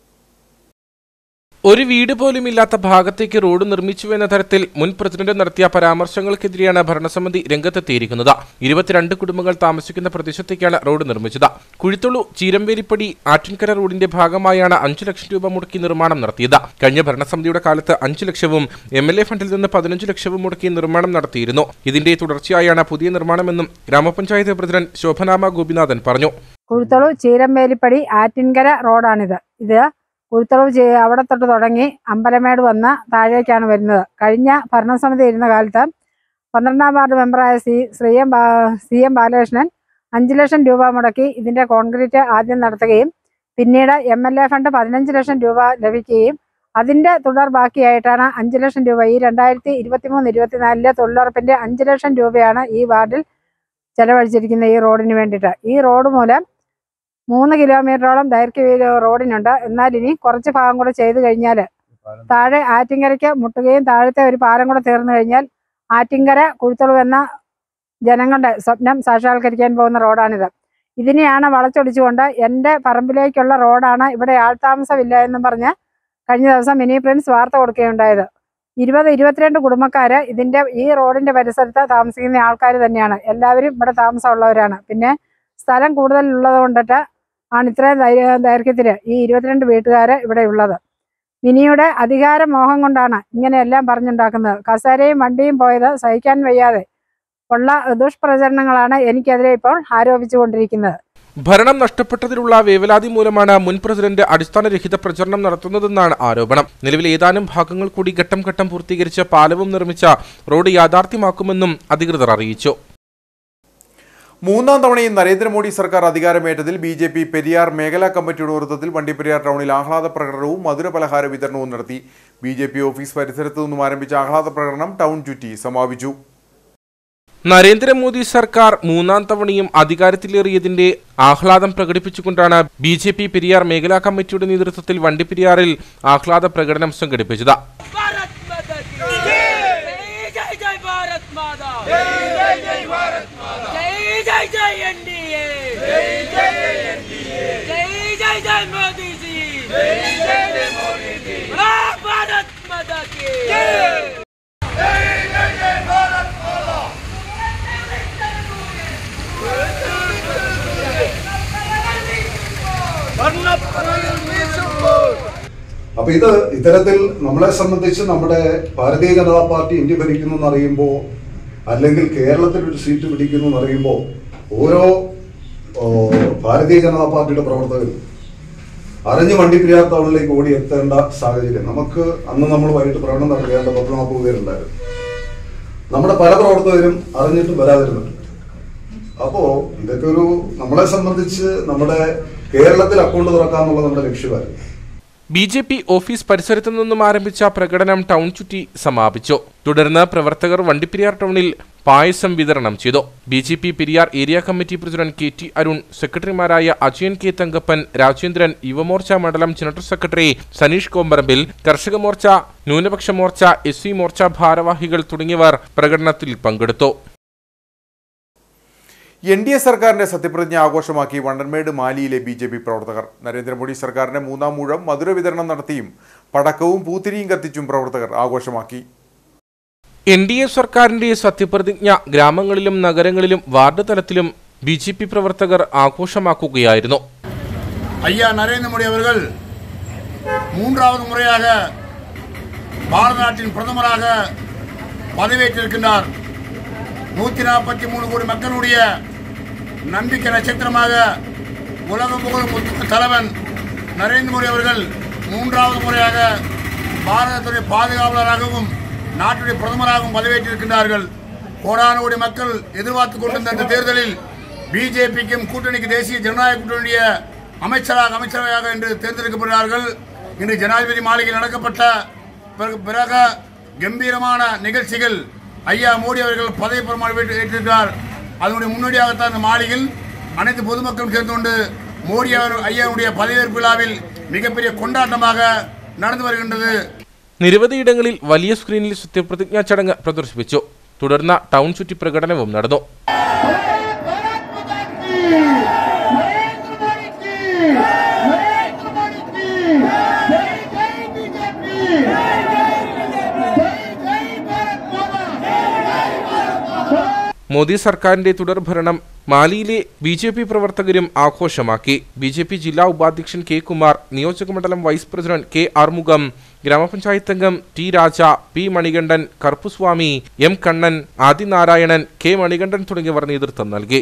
ഒരു വീട് പോലും ഇല്ലാത്ത ഭാഗത്തേക്ക് റോഡ് നിർമ്മിച്ചുവെന്ന തരത്തിൽ മുൻ പ്രസിഡന്റ് നടത്തിയ പരാമർശങ്ങൾക്കെതിരെയാണ് ഭരണസമിതി രംഗത്തെത്തിയിരിക്കുന്നത് ഇരുപത്തിരണ്ട് കുടുംബങ്ങൾ താമസിക്കുന്ന പ്രദേശത്തേക്കാണ് റോഡ് നിർമ്മിച്ചത് കുഴിത്തുളു ചീരംവേലിപ്പടി ആറ്റിൻകര റോഡിന്റെ ഭാഗമായാണ് അഞ്ചു ലക്ഷം രൂപ മുടക്കി നിർമ്മാണം നടത്തിയത് കഴിഞ്ഞ ഭരണസമിതിയുടെ കാലത്ത് അഞ്ചു ലക്ഷവും എം എൽ എ ഫണ്ടിൽ നിന്ന് പതിനഞ്ച് ലക്ഷവും മുടക്കി നിർമ്മാണം നടത്തിയിരുന്നു ഇതിന്റെ തുടർച്ചയായാണ് പുതിയ നിർമ്മാണമെന്നും ഗ്രാമപഞ്ചായത്ത് പ്രസിഡന്റ് ശോഭനാമ ഗോപിനാഥൻ പറഞ്ഞു കുഴുത്തളവ് ചീരമ്പേലിപ്പടി ആറ്റിൻകര റോഡാണിത് ഇത് കുഴുത്തളവ് ചേ അവിടെ തൊട്ട് തുടങ്ങി അമ്പലമേട് വന്ന് താഴേക്കാണ് വരുന്നത് കഴിഞ്ഞ ഭരണസമിതി ഇരുന്ന കാലത്ത് പന്ത്രണ്ടാം വാർഡ് മെമ്പറായ സി ശ്രീ എം ബാ- സി എം ബാലകൃഷ്ണൻ അഞ്ച് ലക്ഷം രൂപ മുടക്കി ഇതിന്റെ കോൺക്രീറ്റ് ആദ്യം നടത്തുകയും പിന്നീട് എം എൽ എ ഫണ്ട് പതിനഞ്ച് ലക്ഷം രൂപ ലഭിക്കുകയും അതിന്റെ തുടർ ബാക്കിയായിട്ടാണ് അഞ്ച് ലക്ഷം രൂപ ഈ രണ്ടായിരത്തി ഇരുപത്തി മൂന്ന് ഇരുപത്തിനാലിലെ തൊഴിലുറപ്പിന്റെ അഞ്ച് ലക്ഷം രൂപയാണ് ഈ വാർഡിൽ ചെലവഴിച്ചിരിക്കുന്ന ഈ റോഡിന് വേണ്ടിയിട്ട് ഈ റോഡ് മൂലം മൂന്ന് കിലോമീറ്ററോളം ദൈർഘ്യ റോഡിനുണ്ട് എന്നാൽ ഇനി കുറച്ച് ഭാഗം കൂടെ ചെയ്തു കഴിഞ്ഞാൽ താഴെ ആറ്റിങ്കരയ്ക്ക് മുട്ടുകയും താഴത്തെ ഒരു പാലം കൂടെ തീർന്നു കഴിഞ്ഞാൽ ആറ്റിങ്കര കുഴുത്തളു എന്ന ജനങ്ങളുടെ സ്വപ്നം സാക്ഷാത്കരിക്കാൻ പോകുന്ന റോഡാണിത് ഇതിനെയാണ് വളച്ചൊടിച്ചുകൊണ്ട് എൻ്റെ പറമ്പിലേക്കുള്ള റോഡാണ് ഇവിടെ ആൾതാമസമില്ല എന്നും പറഞ്ഞ് കഴിഞ്ഞ ദിവസം മിനി പ്രിൻസ് വാർത്ത കൊടുക്കുകയുണ്ടായത് ഇരുപത് ഇരുപത്തിരണ്ട് കുടുംബക്കാര് ഇതിന്റെ ഈ റോഡിന്റെ പരിസരത്ത് താമസിക്കുന്ന ആൾക്കാർ തന്നെയാണ് എല്ലാവരും ഇവിടെ താമസമുള്ളവരാണ് പിന്നെ സ്ഥലം കൂടുതലുള്ളത് കൊണ്ടിട്ട് ആണ് ഇത്രയും ദൈ- ദൈർഘ്യത്തില് ഈ ഇരുപത്തിരണ്ട് വീട്ടുകാര് ഇവിടെ ഉള്ളത് മിനിയുടെ അധികാര മോഹം കൊണ്ടാണ് ഇങ്ങനെയെല്ലാം പറഞ്ഞുണ്ടാക്കുന്നത് കസേരയും വണ്ടിയും പോയത് സഹിക്കാൻ വയ്യാതെ ഉള്ള ദുഷ്പ്രചരണങ്ങളാണ് എനിക്കെതിരെ ഇപ്പോൾ ആരോപിച്ചുകൊണ്ടിരിക്കുന്നത് ഭരണം നഷ്ടപ്പെട്ടതിലുള്ള വേവലാതി മൂലമാണ് മുൻ പ്രസിഡന്റ് അടിസ്ഥാനരഹിത പ്രചരണം നടത്തുന്നതെന്നാണ് ആരോപണം നിലവിൽ ഏതാനും ഭാഗങ്ങൾ കൂടി ഘട്ടം ഘട്ടം പൂർത്തീകരിച്ച പാലവും നിർമ്മിച്ച റോഡ് യാഥാർത്ഥ്യമാക്കുമെന്നും അധികൃതർ അറിയിച്ചു മൂന്നാം തവണയും നരേന്ദ്രമോദി സർക്കാർ അധികാരമേറ്റതിൽ ബി ജെ പി പെരിയാർ മേഖലാ കമ്മിറ്റിയുടെ നേതൃത്വത്തിൽ വണ്ടിപ്പെരിയാർ ടൗണിൽ ആഹ്ലാദ പ്രകടനവും മധുര പലഹാര വിതരണവും നടത്തി ബി ജെ പി ഓഫീസ് പരിസരത്തു നിന്നും ആരംഭിച്ച ആഹ്ലാദ പ്രകടനം ടൗൺ ചുറ്റി സമാപിച്ചു നരേന്ദ്രമോദി സർക്കാർ മൂന്നാം തവണയും അധികാരത്തിലേറിയതിന്റെ ആഹ്ലാദം പ്രകടിപ്പിച്ചുകൊണ്ടാണ് ബി ജെ പി പെരിയാർ മേഖലാ കമ്മിറ്റിയുടെ നേതൃത്വത്തിൽ വണ്ടിപ്പെരിയാറിൽ ആഹ്ലാദ പ്രകടനം സംഘടിപ്പിച്ചത് भारत माता की जय जय जय भारत माता जय जय भारत माता जय जय जय एनडीए जय जय एनडीए जय जय जय मोदी जी जय जय जय मोदी जी भारत माता की जय അപ്പൊ ഇത് ഇത്തരത്തിൽ നമ്മളെ സംബന്ധിച്ച് നമ്മുടെ ഭാരതീയ ജനതാ പാർട്ടി ഇന്ത്യ ഭരിക്കുന്നു എന്നറിയുമ്പോൾ അല്ലെങ്കിൽ കേരളത്തിൽ ഒരു സീറ്റ് പിടിക്കുന്നു എന്നറിയുമ്പോൾ ഓരോ ഓ, ഭാരതീയ ജനതാ പാർട്ടിയുടെ പ്രവർത്തകരും അറിഞ്ഞ് വണ്ടിപ്പെരിയാർ ടൗണിലേക്ക് ഓടി എത്തേണ്ട സാഹചര്യം നമുക്ക് അന്ന് നമ്മൾ വൈകിട്ട് പ്രകടനം നടത്തേണ്ട പത്ത് നാൽപ്പത് പേരുണ്ടായിരുന്നു നമ്മുടെ പല പ്രവർത്തകരും അറിഞ്ഞിട്ടും വരാതിരുന്നുണ്ട് അപ്പോ ഇതൊക്കെ ഒരു നമ്മളെ സംബന്ധിച്ച് നമ്മുടെ കേരളത്തിൽ അക്കൗണ്ട് തുറക്കാന്നുള്ളത് നമ്മുടെ ലക്ഷ്യമായിരുന്നു ബി ജെ പി ഓഫീസ് പരിസരത്തു നിന്നും ആരംഭിച്ച പ്രകടനം ടൗൺ ചുറ്റി സമാപിച്ചു തുടർന്ന് പ്രവർത്തകർ വണ്ടിപ്പെരിയാർ ടൗണിൽ പായസം വിതരണം ചെയ്തു B J P Periyar area committee president K T Arun സെക്രട്ടറിമാരായ അജയൻ കെ തങ്കപ്പൻ രാജേന്ദ്രൻ യുവമോർച്ച മണ്ഡലം ജനറൽ സെക്രട്ടറി സനീഷ് കോമ്പറമ്പിൽ കർഷക മോർച്ച ന്യൂനപക്ഷ മോർച്ച എസ് സി മോർച്ച ഭാരവാഹികൾ തുടങ്ങിയവർ പ്രകടനത്തിൽ പങ്കെടുത്തു എൻ ഡി എ സർക്കാരിന്റെ സത്യപ്രതിജ്ഞ ആഘോഷമാക്കി വണ്ടൻമേട് മാലിയിലെ ബി ജെ പി പ്രവർത്തകർ നരേന്ദ്രമോദി സർക്കാരിന്റെ മൂന്നാം മൂഴം മധുര വിതരണം നടത്തിയും പടക്കവും പൂത്തിരിയും കത്തിച്ചും പ്രവർത്തകർ ആഘോഷമാക്കി എൻ ഡി എ സർക്കാരിന്റെ സത്യപ്രതിജ്ഞ ഗ്രാമങ്ങളിലും നഗരങ്ങളിലും വാർഡ് തലത്തിലും ബി ജെ പി പ്രവർത്തകർ ആഘോഷമാക്കുകയായിരുന്നു ஐயா நரேந்திர மோடி அவர்கள் மூன்றாவது முறையாக பாரத நாட்டின் பிரதமராக பதவியேற்றிருக்கின்றார் நூத்தி நாற்பத்தி மூணு கோடி மக்களுடைய நம்பிக்கை நட்சத்திரமாக உலகம் புகழும் முத்த தலைவன் நரேந்திர மோடி அவர்கள் மூன்றாவது முறையாக பாரதத்துடைய பாதுகாவலராகவும் நாட்டுடைய பிரதமராகவும் பதவியேற்றிருக்கின்றார்கள் கோடான கோடி மக்கள் எதிர்பார்த்துக் கொண்டிருந்த இந்த தேர்தலில் பிஜேபிக்கும் கூட்டணிக்கு தேசிய ஜனநாயக கூட்டணியுடைய அமைச்சராக அமைச்சரவையாக இன்று தேர்ந்தெடுக்கப்படுகிறார்கள் இன்று ஜனாதிபதி மாளிகையில் நடக்கப்பட்ட பிறகு பிறகு கம்பீரமான நிகழ்ச்சிகள் ஐயா மோடி அவர்கள் பதவி பிரமாணம் ஏற்று- ஏற்றிருக்கிறார் அதனுடைய முன்னோடியாகத்தான் இந்த மாளிகையில் அனைத்து பொதுமக்களும் சேர்ந்து கொண்டு மோடி அவர் ஐயாவுடைய பதவியேற்பு விழாவில் மிகப்பெரிய கொண்டாட்டமாக நடந்து வருகின்றது നിരവധിയിടങ്ങളിൽ വലിയ സ്ക്രീനിൽ സത്യപ്രതിജ്ഞാ ചടങ്ങ് പ്രദർശിപ്പിച്ചു തുടർന്ന് ടൗൺ ചുറ്റി പ്രകടനവും നടന്നു മോദി സർക്കാരിന്റെ തുടർഭരണം മാലിയിലെ ബി ജെ പി പ്രവർത്തകരും ആഘോഷമാക്കി ബി ജെ പി ജില്ലാ ഉപാധ്യക്ഷൻ കെ കുമാർ നിയോജകമണ്ഡലം വൈസ് പ്രസിഡന്റ് കെ ആർമുഖം ഗ്രാമപഞ്ചായത്ത് അംഗം T Raja P Manikandan Karuppuswamy M Kannan Adinarayanan K Manikandan തുടങ്ങിയവർ നേതൃത്വം നൽകി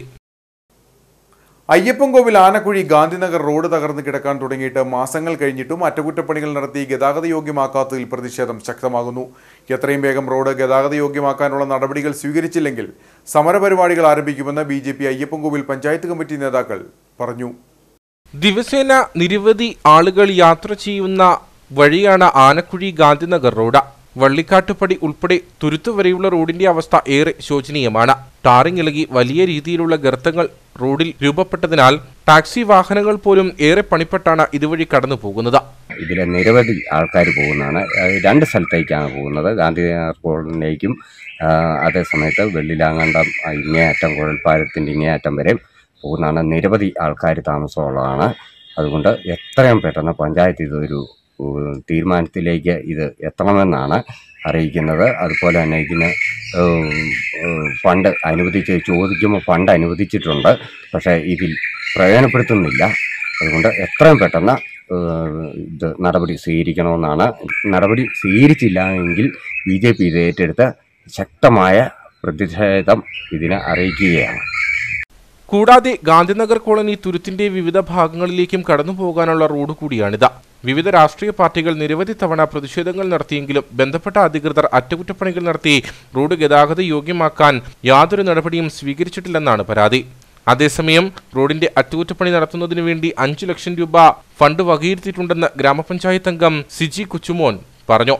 അയ്യപ്പൻകോവിൽ ആനക്കുഴി ഗാന്ധിനഗർ റോഡ് തകർന്ന് കിടക്കാൻ തുടങ്ങിയിട്ട് മാസങ്ങൾ കഴിഞ്ഞിട്ടും അറ്റകുറ്റപ്പണികൾ നടത്തി ഗതാഗത യോഗ്യമാക്കാത്തതിൽ പ്രതിഷേധം ശക്തമാകുന്നു എത്രയും വേഗം റോഡ് ഗതാഗത യോഗ്യമാക്കാനുള്ള നടപടികൾ സ്വീകരിച്ചില്ലെങ്കിൽ സമരപരിപാടികൾ ആരംഭിക്കുമെന്ന് B J P Ayyappankovil panchayat committee നേതാക്കൾ പറഞ്ഞു ദിവസേന നിരവധി ആളുകൾ യാത്ര ചെയ്യുന്ന വഴിയാണ് ആനക്കുഴി ഗാന്ധിനഗർ റോഡ് വള്ളിക്കാട്ടുപടി ഉൾപ്പെടെ തുരുത്തു വരെയുള്ള റോഡിന്റെ അവസ്ഥ ഏറെ ശോചനീയമാണ് ടാറിംഗ് ഇളകി വലിയ രീതിയിലുള്ള ഗർത്തങ്ങൾ റോഡിൽ രൂപപ്പെട്ടതിനാൽ ടാക്സി വാഹനങ്ങൾ പോലും ഏറെ പണിപ്പെട്ടാണ് ഇതുവഴി കടന്നു പോകുന്നത് ഇതിൽ നിരവധി ആൾക്കാർ പോകുന്നതാണ് അത് രണ്ട് സ്ഥലത്തേക്കാണ് പോകുന്നത് ഗാന്ധി സ്കൂളിലേക്കും അതേസമയത്ത് വെള്ളിലാങ്കണ്ടം ആ, ഇങ്ങേയറ്റം കുഴൽപ്പാലത്തിൻ്റെ ഇങ്ങേയറ്റം വരെ പോകുന്നതാണ് നിരവധി ആൾക്കാർ താമസമുള്ളതാണ് അതുകൊണ്ട് എത്രയും പെട്ടെന്ന് പഞ്ചായത്ത് ഇതൊരു ഉം, തീരുമാനത്തിലേക്ക് ഇത് എത്തണമെന്നാണ് അറിയിക്കുന്നത് അതുപോലെ തന്നെ ഇതിന് ഉം, ഉം, ഫണ്ട് അനുവദിച്ച് ചോദിക്കുമ്പോൾ ഫണ്ട് അനുവദിച്ചിട്ടുണ്ട് പക്ഷേ ഇതിൽ പ്രയോജനപ്പെടുത്തുന്നില്ല അതുകൊണ്ട് എത്രയും പെട്ടെന്ന് ഏഹ്, ഇത് നടപടി സ്വീകരിക്കണമെന്നാണ് നടപടി സ്വീകരിച്ചില്ല എങ്കിൽ ബി ജെ പി ഇത് ഏറ്റെടുത്ത് ശക്തമായ പ്രതിഷേധം ഇതിനെ അറിയിക്കുകയാണ് കൂടാതെ ഗാന്ധിനഗർ കോളനി തുരുത്തിന്റെ വിവിധ ഭാഗങ്ങളിലേക്കും കടന്നു പോകാനുള്ള റോഡ് കൂടിയാണിത് വിവിധ രാഷ്ട്രീയ പാർട്ടികൾ നിരവധി തവണ പ്രതിഷേധങ്ങൾ നടത്തിയെങ്കിലും ബന്ധപ്പെട്ട അധികൃതർ അറ്റകുറ്റപ്പണികൾ നടത്തി റോഡ് ഗതാഗത യോഗ്യമാക്കാൻ യാതൊരു നടപടിയും സ്വീകരിച്ചിട്ടില്ലെന്നാണ് പരാതി അതേസമയം റോഡിന്റെ അറ്റകുറ്റപ്പണി നടത്തുന്നതിനു വേണ്ടി അഞ്ചു ലക്ഷം രൂപ ഫണ്ട് വകയിരുത്തിയിട്ടുണ്ടെന്ന് ഗ്രാമപഞ്ചായത്ത് അംഗം സിജി കുച്ചുമോൻ പറഞ്ഞു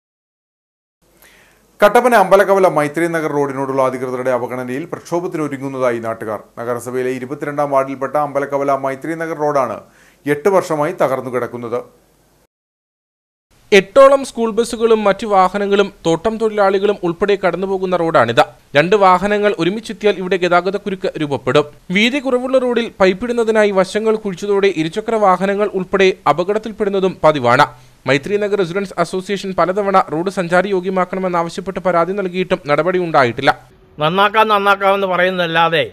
കട്ടപ്പന അമ്പലക്കവല മൈത്രി നഗർ റോഡിനോടുള്ള അധികൃതരുടെ അവഗണനയിൽ പ്രക്ഷോഭത്തിനൊരുങ്ങുന്നതായി നാട്ടുകാർ നഗരസഭയിലെ ഇരുപത്തിരണ്ടാം വാർഡിൽപ്പെട്ട അമ്പലക്കവല മൈത്രി നഗർ റോഡാണ് എട്ട് വർഷമായി തകർന്നു കിടക്കുന്നത് എട്ടോളം സ്കൂൾ ബസ്സുകളും മറ്റു വാഹനങ്ങളും തോട്ടം തൊഴിലാളികളും ഉൾപ്പെടെ കടന്നുപോകുന്ന റോഡാണിത് രണ്ട് വാഹനങ്ങൾ ഒരുമിച്ചെത്തിയാൽ ഇവിടെ ഗതാഗതക്കുരുക്ക് രൂപപ്പെടും വീതി കുറവുള്ള റോഡിൽ പൈപ്പിടുന്നതിനായി വശങ്ങൾ കുഴിച്ചതോടെ ഇരുചക്ര വാഹനങ്ങൾ ഉൾപ്പെടെ അപകടത്തിൽപ്പെടുന്നതും പതിവാണ് മൈത്രി നഗർ റെസിഡൻസ് അസോസിയേഷൻ പലതവണ റോഡ് സഞ്ചാരയോഗ്യമാക്കണമെന്നാവശ്യപ്പെട്ട് പരാതി നൽകിയിട്ടും നടപടി ഉണ്ടായിട്ടില്ല നന്നാക്കാം നന്നാക്കാമെന്ന് പറയുന്നതല്ലാതെ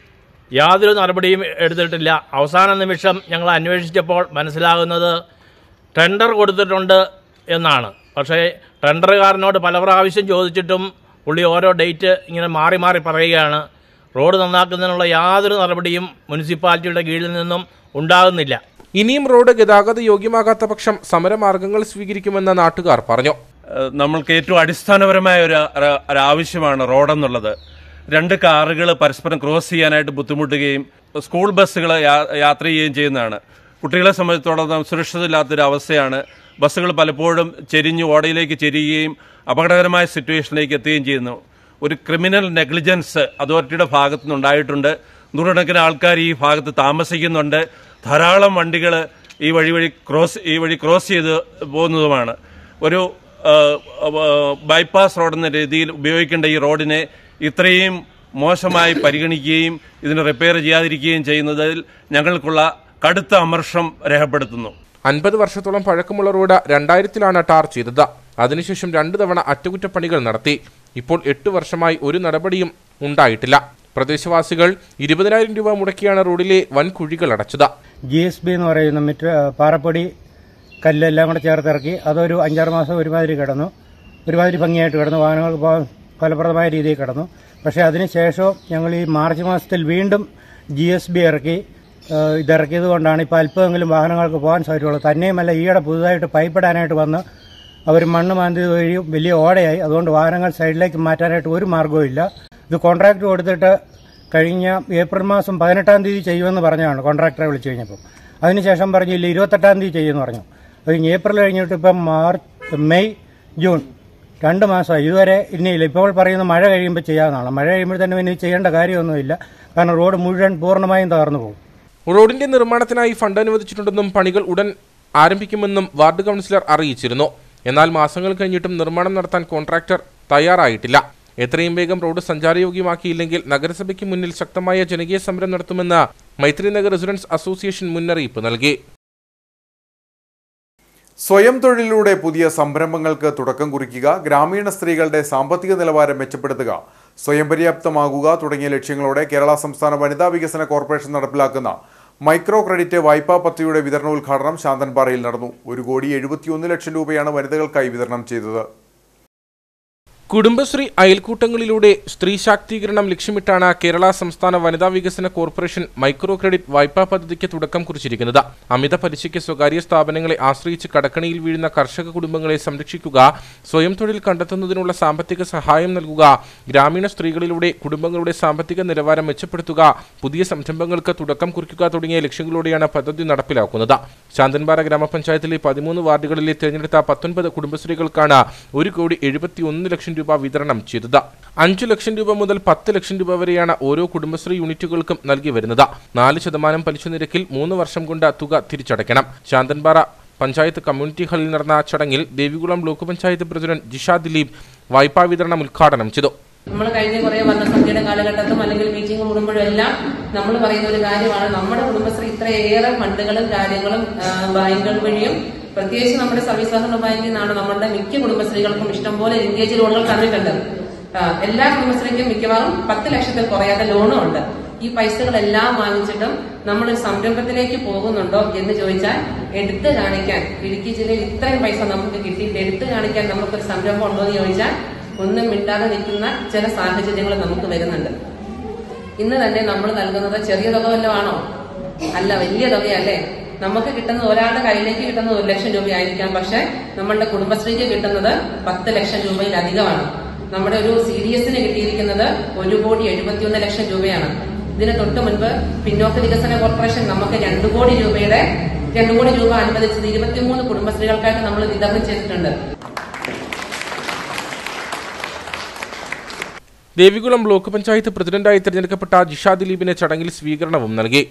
യാതൊരു നടപടിയും എടുത്തിട്ടില്ല അവസാന നിമിഷം ഞങ്ങൾ അന്വേഷിച്ചപ്പോൾ മനസ്സിലാകുന്നത് ടെൻഡർ കൊടുത്തിട്ടുണ്ട് എന്നാണ് പക്ഷേ ടെൻഡറുകാരനോട് പല പ്രാവശ്യം ചോദിച്ചിട്ടും പുള്ളി ഓരോ ഡേറ്റ് ഇങ്ങനെ മാറി മാറി പറയുകയാണ് റോഡ് നന്നാക്കുന്നതിനുള്ള യാതൊരു നടപടിയും മുനിസിപ്പാലിറ്റിയുടെ കീഴിൽ നിന്നും ഉണ്ടാകുന്നില്ല ഇനിയും റോഡ് ഗതാഗത യോഗ്യമാകാത്ത പക്ഷം സമരമാർഗങ്ങൾ സ്വീകരിക്കുമെന്ന് നാട്ടുകാർ പറഞ്ഞു ഏഹ് നമ്മൾക്ക് ഏറ്റവും അടിസ്ഥാനപരമായ ഒരു ഒരു- ഒരു ആവശ്യമാണ് റോഡെന്നുള്ളത് രണ്ട് കാറുകൾ പരസ്പരം ക്രോസ് ചെയ്യാനായിട്ട് ബുദ്ധിമുട്ടുകയും സ്കൂൾ ബസ്സുകൾ യാത്ര ചെയ്യുകയും ചെയ്യുന്നതാണ് കുട്ടികളെ സംബന്ധിച്ചിടത്തോളം സുരക്ഷിതമില്ലാത്തൊരു അവസ്ഥയാണ് ബസ്സുകൾ പലപ്പോഴും ചെരിഞ്ഞ് ഓടയിലേക്ക് ചെരിയുകയും അപകടകരമായ സിറ്റുവേഷനിലേക്ക് എത്തുകയും ചെയ്യുന്നു ഒരു ക്രിമിനൽ നെഗ്ലിജൻസ് അതോറിറ്റിയുടെ ഭാഗത്തു നിന്നുണ്ടായിട്ടുണ്ട് നൂറുകണക്കിന് ആൾക്കാർ ഈ ഭാഗത്ത് താമസിക്കുന്നുണ്ട് ധാരാളം വണ്ടികൾ ഈ വഴി വഴി ക്രോസ് ഈ വഴി ക്രോസ് ചെയ്ത് പോകുന്നതുമാണ് ഒരു ആ, ആ, ബൈപ്പാസ് റോഡ് എന്ന രീതിയിൽ ഉപയോഗിക്കേണ്ട ഈ റോഡിനെ ഇത്രയും മോശമായി പരിഗണിക്കുകയും ഇതിന് റിപ്പയർ ചെയ്യാതിരിക്കുകയും ചെയ്യുന്നതിൽ ഞങ്ങൾക്കുള്ള കടുത്ത അമർഷം രേഖപ്പെടുത്തുന്നു അൻപത് വർഷത്തോളം പഴക്കമുള്ള റോഡ് രണ്ടായിരത്തിലാണ് ടാർ ചെയ്തത് അതിനുശേഷം രണ്ടു തവണ അറ്റകുറ്റപ്പണികൾ നടത്തി ഇപ്പോൾ എട്ട് വർഷമായി ഒരു നടപടിയും ഉണ്ടായിട്ടില്ല പ്രദേശവാസികൾ ഇരുപതിനായിരം രൂപ മുടക്കിയാണ് റോഡിലെ വൻ കുഴികൾ അടച്ചത് ജി എസ് ബി എന്ന് പറയുന്ന മറ്റ് പാറപ്പൊടി കല്ലെല്ലാം കൂടെ ചേർത്തിറക്കി അതൊരു അഞ്ചാറ് മാസം ഒരുമാതിരി കിടന്നു ഒരുമാതിരി ഭംഗിയായിട്ട് കിടന്നു വാഹനങ്ങൾക്ക് പോകാൻ ഫലപ്രദമായ രീതിയിൽ കിടന്നു പക്ഷേ അതിനുശേഷവും ഞങ്ങൾ ഈ മാർച്ച് മാസത്തിൽ വീണ്ടും ജി എസ് ബി ഇറക്കി ഏഹ് ഇതിറക്കിയത് കൊണ്ടാണ് ഇപ്പോൾ അല്പമെങ്കിലും വാഹനങ്ങൾക്ക് പോകാൻ സാധിച്ചുള്ളത് തന്നെയുമല്ല ഈയിടെ പുതുതായിട്ട് പൈപ്പിടാനായിട്ട് വന്ന് അവർ മണ്ണ് മാന്തി വഴി വലിയ ഓടയായി അതുകൊണ്ട് വാഹനങ്ങൾ സൈഡിലേക്ക് മാറ്റാനായിട്ട് ഒരു മാർഗ്ഗവും ഇല്ല ഇത് കോൺട്രാക്ട് കൊടുത്തിട്ട് കഴിഞ്ഞ ഏപ്രിൽ മാസം പതിനെട്ടാം തീയതി ചെയ്യുമെന്ന് പറഞ്ഞതാണ് കോൺട്രാക്ടറെ വിളിച്ചു കഴിഞ്ഞപ്പോൾ അതിനുശേഷം പറഞ്ഞില്ല ഇരുപത്തെട്ടാം തീയതി ചെയ്യുമെന്ന് പറഞ്ഞു അത് കഴിഞ്ഞ് ഏപ്രിൽ കഴിഞ്ഞിട്ട് ഇപ്പം മാർച്ച് മെയ് ജൂൺ രണ്ട് മാസമായി ഇതുവരെ ഇനിയില്ല ഇപ്പോൾ പറയുന്ന മഴ കഴിയുമ്പോൾ ചെയ്യാവുന്നതാണ് മഴ കഴിയുമ്പോൾ തന്നെ ഇനി ചെയ്യേണ്ട കാര്യമൊന്നുമില്ല കാരണം റോഡ് മുഴുവൻ പൂർണ്ണമായും തകർന്നു പോകും റോഡിന്റെ നിർമ്മാണത്തിനായി ഫണ്ട് അനുവദിച്ചിട്ടുണ്ടെന്നും പണികൾ ഉടൻ ആരംഭിക്കുമെന്നും വാർഡ് കൗൺസിലർ അറിയിച്ചിരുന്നു എന്നാൽ മാസങ്ങൾ കഴിഞ്ഞിട്ടും നിർമ്മാണം നടത്താൻ കോൺട്രാക്ടർ തയ്യാറായിട്ടില്ല എത്രയും വേഗം റോഡ് സഞ്ചാരയോഗ്യമാക്കിയില്ലെങ്കിൽ നഗരസഭയ്ക്ക് മുന്നിൽ ശക്തമായ ജനകീയ സമരം നടത്തുമെന്ന് മൈത്രി നഗർ റെസിഡൻസ് അസോസിയേഷൻ മുന്നറിയിപ്പ് നൽകി സ്വയം തൊഴിലിലൂടെ പുതിയ സംരംഭങ്ങൾക്ക് തുടക്കം കുറിക്കുക ഗ്രാമീണ സ്ത്രീകളുടെ സാമ്പത്തിക നിലവാരം മെച്ചപ്പെടുത്തുക സ്വയം പര്യാപ്തമാകുക തുടങ്ങിയ ലക്ഷ്യങ്ങളോടെ കേരള സംസ്ഥാന വനിതാ വികസന കോർപ്പറേഷൻ നടപ്പിലാക്കുന്ന മൈക്രോ ക്രെഡിറ്റ് വായ്പാ പദ്ധതിയുടെ വിതരണോദ്ഘാടനം ശാന്തൻപാറയിൽ നടന്നു ഒരു കോടി എഴുപത്തിയൊന്ന് ലക്ഷം രൂപയാണ് വനിതകൾക്കായി വിതരണം ചെയ്തത് കുടുംബശ്രീ അയൽക്കൂട്ടങ്ങളിലൂടെ സ്ത്രീ ശാക്തീകരണം ലക്ഷ്യമിട്ടാണ് കേരള സംസ്ഥാന വനിതാ വികസന കോർപ്പറേഷൻ മൈക്രോ ക്രെഡിറ്റ് വായ്പാ പദ്ധതിക്ക് തുടക്കം കുറിച്ചിരിക്കുന്നത് അമിത പലിശയ്ക്ക് സ്വകാര്യ സ്ഥാപനങ്ങളെ ആശ്രയിച്ച് കടക്കണിയിൽ വീഴുന്ന കർഷക കുടുംബങ്ങളെ സംരക്ഷിക്കുക സ്വയം തൊഴിൽ കണ്ടെത്തുന്നതിനുള്ള സാമ്പത്തിക സഹായം നൽകുക ഗ്രാമീണ സ്ത്രീകളിലൂടെ കുടുംബങ്ങളുടെ സാമ്പത്തിക നിലവാരം മെച്ചപ്പെടുത്തുക പുതിയ സംരംഭങ്ങൾക്ക് തുടക്കം കുറിക്കുക തുടങ്ങിയ ലക്ഷ്യങ്ങളോടെയാണ് പദ്ധതി നടപ്പിലാക്കുന്നത് ശാന്തൻപാറ ഗ്രാമപഞ്ചായത്തിലെ പതിമൂന്ന് വാർഡുകളിലെ തിരഞ്ഞെടുത്ത പത്തൊൻപത് കുടുംബശ്രീകൾക്കാണ് ഒരു കോടി എഴുപത്തി ഒന്ന് ലക്ഷം രൂപ വിതരണം ചെയ്തത് അഞ്ചു ലക്ഷം രൂപ മുതൽ പത്ത് ലക്ഷം രൂപ വരെയാണ് ഓരോ കുടുംബശ്രീ യൂണിറ്റുകൾക്കും നൽകി വരുന്നത് നാല് ശതമാനം പലിശ നിരക്കിൽ മൂന്ന് വർഷം കൊണ്ട് തുക തിരിച്ചടയ്ക്കണം ശാന്തൻപാറ പഞ്ചായത്ത് കമ്മ്യൂണിറ്റി ഹാളിൽ നടന്ന ചടങ്ങിൽ ദേവികുളം ബ്ലോക്ക് പഞ്ചായത്ത് പ്രസിഡന്റ് ജിഷ ദിലീപ് വായ്പാ വിതരണം ഉദ്ഘാടനം ചെയ്തു നമ്മൾ കഴിഞ്ഞ കുറെ വർണ്ണസംഖ്യയുടെ കാലഘട്ടത്തും അല്ലെങ്കിൽ മീറ്റിംഗ് കൂടുമ്പോഴും എല്ലാം നമ്മൾ പറയുന്ന ഒരു കാര്യമാണ് നമ്മുടെ കുടുംബശ്രീ ഇത്രയേറെ ഫണ്ടുകളും കാര്യങ്ങളും ആ, ബാങ്കുകൾ വഴിയും പ്രത്യേകിച്ച് നമ്മുടെ സർവീസ് സഹകരണ ബാങ്കിൽ നിന്നാണ് നമ്മളുടെ മിക്ക കുടുംബശ്രീകൾക്കും ഇഷ്ടംപോലെ എൻഗേജ് ലോണുകൾ തന്നിട്ടുണ്ട് ആ, എല്ലാ കുടുംബശ്രീക്കും മിക്കവാറും പത്ത് ലക്ഷത്തിൽ കുറയാത്ത ലോണും ഉണ്ട് ഈ പൈസകളെല്ലാം വാങ്ങിച്ചിട്ടും നമ്മളൊരു സംരംഭത്തിലേക്ക് പോകുന്നുണ്ടോ എന്ന് ചോദിച്ചാൽ എടുത്തു കാണിക്കാൻ ഇടുക്കി ജില്ലയിൽ ഇത്രയും പൈസ നമുക്ക് കിട്ടിയിട്ട് എടുത്തു കാണിക്കാൻ നമുക്കൊരു സംരംഭം ഉണ്ടോ എന്ന് ചോദിച്ചാൽ ഒന്നും മിണ്ടാതെ നിൽക്കുന്ന ചില സാഹചര്യങ്ങൾ നമുക്ക് വരുന്നുണ്ട് ഇന്ന് തന്നെ നമ്മൾ നൽകുന്നത് ചെറിയ തുക വല്ലതും ആണോ അല്ല വലിയ തുകയല്ലേ നമുക്ക് കിട്ടുന്നത് ഒരാളുടെ കയ്യിലേക്ക് കിട്ടുന്നത് ഒരു ലക്ഷം രൂപയായിരിക്കാം പക്ഷെ നമ്മളുടെ കുടുംബശ്രീക്ക് കിട്ടുന്നത് പത്ത് ലക്ഷം രൂപയിലധികമാണ് നമ്മുടെ ഒരു സി ഡി എസിന് കിട്ടിയിരിക്കുന്നത് ഒരു കോടി എഴുപത്തിയൊന്ന് ലക്ഷം രൂപയാണ് ഇതിന് തൊട്ട് മുൻപ് പിന്നോക്ക വികസന കോർപ്പറേഷൻ നമുക്ക് രണ്ടു കോടി രൂപയുടെ രണ്ടു കോടി രൂപ അനുവദിച്ചത് ഇരുപത്തിമൂന്ന് കുടുംബശ്രീകൾക്കായിട്ട് നമ്മൾ വിതരണം ചെയ്തിട്ടുണ്ട് ദേവികുളം ബ്ലോക്ക് പഞ്ചായത്ത് പ്രസിഡന്റായി തിരഞ്ഞെടുക്കപ്പെട്ട ജിഷ ദിലീപിന് ചടങ്ങിൽ സ്വീകരണവും നൽകി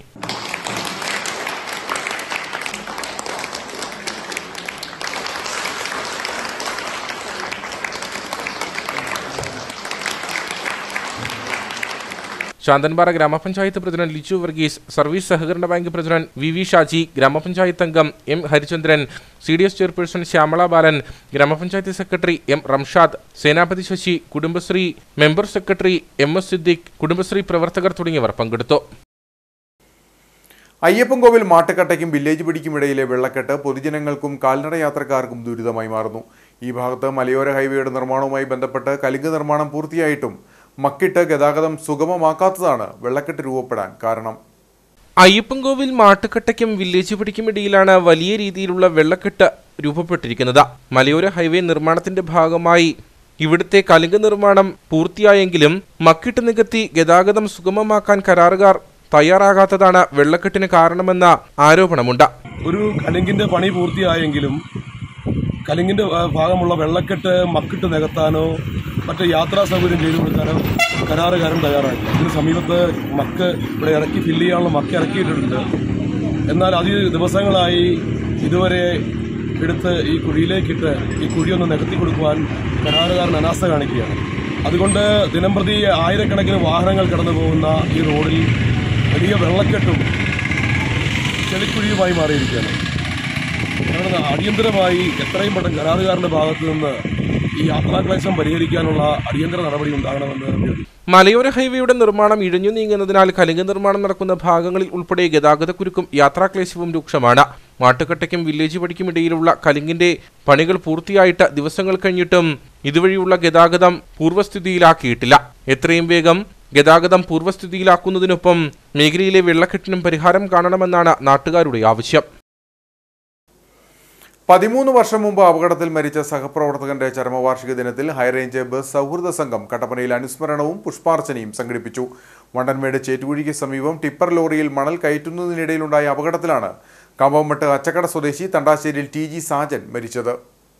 ശാന്തൻപാറ ഗ്രാമപഞ്ചായത്ത് പ്രസിഡന്റ് ലിച്ചു വർഗീസ് സർവീസ് സഹകരണ bank president V V Shaji ഗ്രാമപഞ്ചായത്ത് അംഗം M Harichandran C D S chairperson Shyamala Balan ഗ്രാമപഞ്ചായത്ത് secretary M Ramshad Senapathy Sasi Kudumbashree member secretary M S Siddique Kudumbashree പ്രവർത്തകർ തുടങ്ങിയവർ പങ്കെടുത്തു അയ്യപ്പൻകോവിൽ മാട്ടുക്കട്ടയ്ക്കും വില്ലേജ് പിടിക്കും ഇടയിലെ വെള്ളക്കെട്ട് പൊതുജനങ്ങൾക്കും കാൽനട യാത്രക്കാർക്കും ദുരിതമായി മാറുന്നു ഈ ഭാഗത്ത് മലയോര ഹൈവേയുടെ നിർമ്മാണവുമായി ബന്ധപ്പെട്ട് കലുങ്ക് നിർമ്മാണം പൂർത്തിയായിട്ടും മക്കിട്ട് ഗതാഗതം സുഗമമാക്കാത്തതാണ് വെള്ളക്കെട്ട് രൂപപ്പെടാൻ കാരണം അയ്യപ്പൻകോവിൽ മാട്ടുക്കട്ടയ്ക്കും വില്ലേജ് പിടിക്കും ഇടയിലാണ് വലിയ രീതിയിലുള്ള വെള്ളക്കെട്ട് രൂപപ്പെട്ടിരിക്കുന്നത് മലയോര ഹൈവേ നിർമ്മാണത്തിന്റെ ഭാഗമായി ഇവിടുത്തെ കലുങ്ക് നിർമ്മാണം പൂർത്തിയായെങ്കിലും മക്കിട്ട് നികത്തി ഗതാഗതം സുഗമമാക്കാൻ കരാറുകാർ തയ്യാറാകാത്തതാണ് വെള്ളക്കെട്ടിന് കാരണമെന്ന ആരോപണമുണ്ട് ഒരു കലിങ്കിന്റെ പണി പൂർത്തിയായെങ്കിലും കലിങ്കിന്റെ ആ, ഭാഗമുള്ള വെള്ളക്കെട്ട് മക്കിട്ട് നികത്താനോ മറ്റ് യാത്രാ സൗകര്യം ചെയ്തു കൊടുക്കാനോ കരാറുകാരൻ തയ്യാറായില്ല ഇതിന് സമീപത്ത് മക്ക് ഇവിടെ ഇറക്കി ഫില്ല് ചെയ്യാനുള്ള മക്ക് ഇറക്കിയിട്ടുണ്ട് എന്നാൽ അതി ദിവസങ്ങളായി ഇതുവരെ എടുത്ത് ഈ കുഴിയിലേക്കിട്ട് ഈ കുഴിയൊന്ന് നികത്തി കൊടുക്കുവാൻ കരാറുകാരൻ അനാസ്ഥ കാണിക്കുകയാണ് അതുകൊണ്ട് ദിനംപ്രതി ആയിരക്കണക്കിന് വാഹനങ്ങൾ കടന്നു പോകുന്ന ഈ റോഡിൽ വലിയ വെള്ളക്കെട്ടും ചെളിക്കുഴിയുമായി മാറിയിരിക്കുകയാണ് ഞങ്ങൾ അടിയന്തരമായി എത്രയും പെട്ടെന്ന് കരാറുകാരന്റെ ഭാഗത്തു നിന്ന് ഈ യാത്രാക്ലേശം പരിഹരിക്കാനുള്ള അടിയന്തര നടപടി ഉണ്ടാകണമെന്ന് അഭ്യർത്ഥിക്കുന്നു മലയോര ഹൈവേയുടെ നിർമ്മാണം ഇഴഞ്ഞു നീങ്ങുന്നതിനാൽ കലുങ്ക് നിർമ്മാണം നടക്കുന്ന ഭാഗങ്ങളിൽ ഉൾപ്പെടെ ഗതാഗതക്കുരുക്കും യാത്രാക്ലേശവും രൂക്ഷമാണ് മാട്ടുക്കട്ടയ്ക്കും വില്ലേജ് പടിക്കും ഇടയിലുള്ള കലുങ്കിന്റെ പണികൾ പൂർത്തിയായിട്ട് ദിവസങ്ങൾ കഴിഞ്ഞിട്ടും ഇതുവഴിയുള്ള ഗതാഗതം പൂർവ്വസ്ഥിതിയിലാക്കിയിട്ടില്ല എത്രയും വേഗം ഗതാഗതം പൂർവ്വസ്ഥിതിയിലാക്കുന്നതിനൊപ്പം മേഖലയിലെ വെള്ളക്കെട്ടിനും പരിഹാരം കാണണമെന്നാണ് നാട്ടുകാരുടെ ആവശ്യം പതിമൂന്ന് വർഷം മുമ്പ് അപകടത്തിൽ മരിച്ച സഹപ്രവർത്തകന്റെ ചരമവാർഷിക ദിനത്തിൽ ഹൈറേഞ്ച് ബസ് സൗഹൃദ സംഘം കട്ടപ്പനയിൽ അനുസ്മരണവും പുഷ്പാർച്ചനയും സംഘടിപ്പിച്ചു വണ്ടൻമേട് ചേറ്റുകുഴിക്ക് സമീപം ടിപ്പർ ലോറിയിൽ മണൽ കയറ്റുന്നതിനിടയിലുണ്ടായ അപകടത്തിലാണ് കമ്പമട്ട് അച്ചക്കട സ്വദേശി തണ്ടാശ്ശേരിയിൽ ടി ജി സാജൻ മരിച്ചത്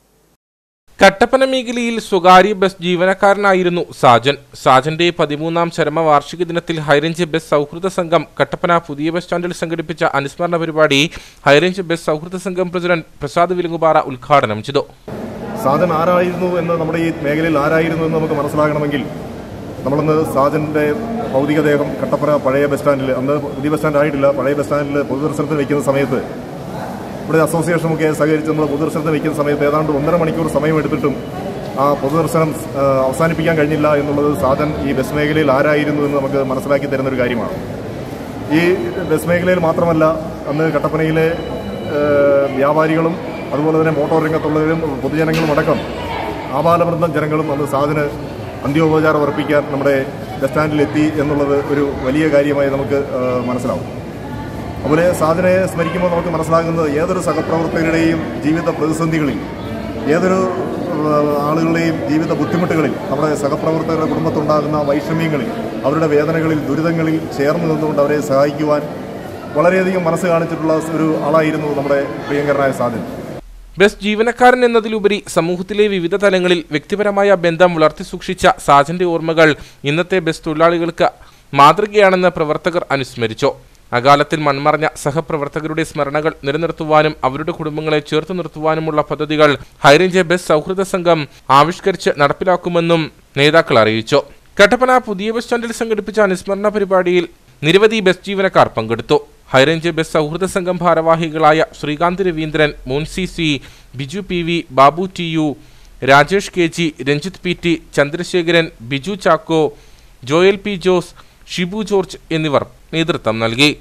കട്ടപ്പന മേഖലയിൽ സ്വകാര്യ ബസ് ജീവനക്കാരനായിരുന്നു സാജൻ സാജന്റെ പതിമൂന്നാം ചരമവാർഷിക ദിനത്തിൽ ഹൈറേഞ്ച് ബസ് സൗഹൃദ സംഘം കട്ടപ്പന പുതിയ ബസ് സ്റ്റാൻഡിൽ സംഘടിപ്പിച്ച അനുസ്മരണ പരിപാടി ഹൈറേഞ്ച് ബസ് സൗഹൃദ സംഘം പ്രസിഡന്റ് പ്രസാദ് വിലുങ്ങുപാറ ഉദ്ഘാടനം ചെയ്തു സാജൻ ആരായിരുന്നു എന്ന് നമ്മുടെ ഈ മേഖലയിൽ ആരായിരുന്നു എന്ന് നമുക്ക് മനസ്സിലാകണമെങ്കിൽ നമ്മളൊന്ന് സാജൻ്റെ ഭൗതികദേഹം കട്ടപ്പന പഴയ ബസ് സ്റ്റാൻഡിൽ അന്ന് പുതിയ ബസ് സ്റ്റാൻഡ് ആയിട്ടില്ല പഴയ ബസ് സ്റ്റാൻഡിൽ പൊതുദർശനത്തിന് വയ്ക്കുന്ന സമയത്ത് ഇവിടെ അസോസിയേഷനൊക്കെ സഹകരിച്ച് നമ്മൾ പൊതുദർശനത്തിന് വയ്ക്കുന്ന സമയത്ത് ഏതാണ്ട് ഒന്നര മണിക്കൂർ സമയം എടുത്തിട്ടും ആ പൊതുദർശനം ആ, അവസാനിപ്പിക്കാൻ കഴിഞ്ഞില്ല എന്നുള്ളത് സാജൻ ഈ ബസ് മേഖലയിൽ ആരായിരുന്നു എന്ന് നമുക്ക് മനസ്സിലാക്കി തരുന്ന ഒരു കാര്യമാണ് ഈ ബസ് മേഖലയിൽ മാത്രമല്ല അന്ന് കട്ടപ്പനയിലെ ഏഹ്, വ്യാപാരികളും അതുപോലെ തന്നെ മോട്ടോർ രംഗത്തുള്ളവരും പൊതുജനങ്ങളും അടക്കം ആപാലവൃന്ദം ജനങ്ങളും അന്ന് സാധന അന്ത്യോപചാരം അർപ്പിക്കാൻ നമ്മുടെ ബസ് സ്റ്റാൻഡിലെത്തി എന്നുള്ളത് ഒരു വലിയ കാര്യമായി നമുക്ക് ഏഹ്, മനസ്സിലാവും അതുപോലെ സാധനയെ സ്മരിക്കുമ്പോൾ നമുക്ക് മനസ്സിലാകുന്നത് ഏതൊരു സഹപ്രവർത്തകരുടെയും ജീവിത പ്രതിസന്ധികളിൽ ഏതൊരു ഏഹ്, ആളുകളുടെയും ജീവിത ബുദ്ധിമുട്ടുകളിൽ നമ്മുടെ സഹപ്രവർത്തകരുടെ കുടുംബത്തുണ്ടാകുന്ന വൈഷമ്യങ്ങളിൽ അവരുടെ വേദനകളിൽ ദുരിതങ്ങളിൽ ചേർന്ന് നിന്നുകൊണ്ട് അവരെ സഹായിക്കുവാൻ വളരെയധികം മനസ്സ് കാണിച്ചിട്ടുള്ള ഒരു ആളായിരുന്നു നമ്മുടെ പ്രിയങ്കരനായ സാധൻ ബസ് ജീവനക്കാരൻ എന്നതിലുപരി സമൂഹത്തിലെ വിവിധ തലങ്ങളിൽ വ്യക്തിപരമായ ബന്ധം വളർത്തി സൂക്ഷിച്ച സാജന്റെ ഓർമ്മകൾ ഇന്നത്തെ ബസ് തൊഴിലാളികൾക്ക് മാതൃകയാണെന്ന് പ്രവർത്തകർ അനുസ്മരിച്ചു അകാലത്തിൽ മൺമറഞ്ഞ സഹപ്രവർത്തകരുടെ സ്മരണകൾ നിലനിർത്തുവാനും അവരുടെ കുടുംബങ്ങളെ ചേർത്ത് നിർത്തുവാനുമുള്ള പദ്ധതികൾ ഹൈറേഞ്ച് ബസ് സൗഹൃദ സംഘം ആവിഷ്കരിച്ച് നടപ്പിലാക്കുമെന്നും നേതാക്കൾ അറിയിച്ചു കട്ടപ്പന പുതിയ ബസ് സ്റ്റാൻഡിൽ സംഘടിപ്പിച്ച അനുസ്മരണ പരിപാടിയിൽ നിരവധി ബസ് ജീവനക്കാർ പങ്കെടുത്തു ഹൈറേഞ്ച് ബസ് സൗഹൃദ സംഘം ഭാരവാഹികളായ Srikanth Raveendran Moncy C Biju P V Babu T U Rajesh K G Ranjith P T Chandrasekharan Biju Chacko Joel P Jose Shibu George എന്നിവർ നേതൃത്വം നൽകി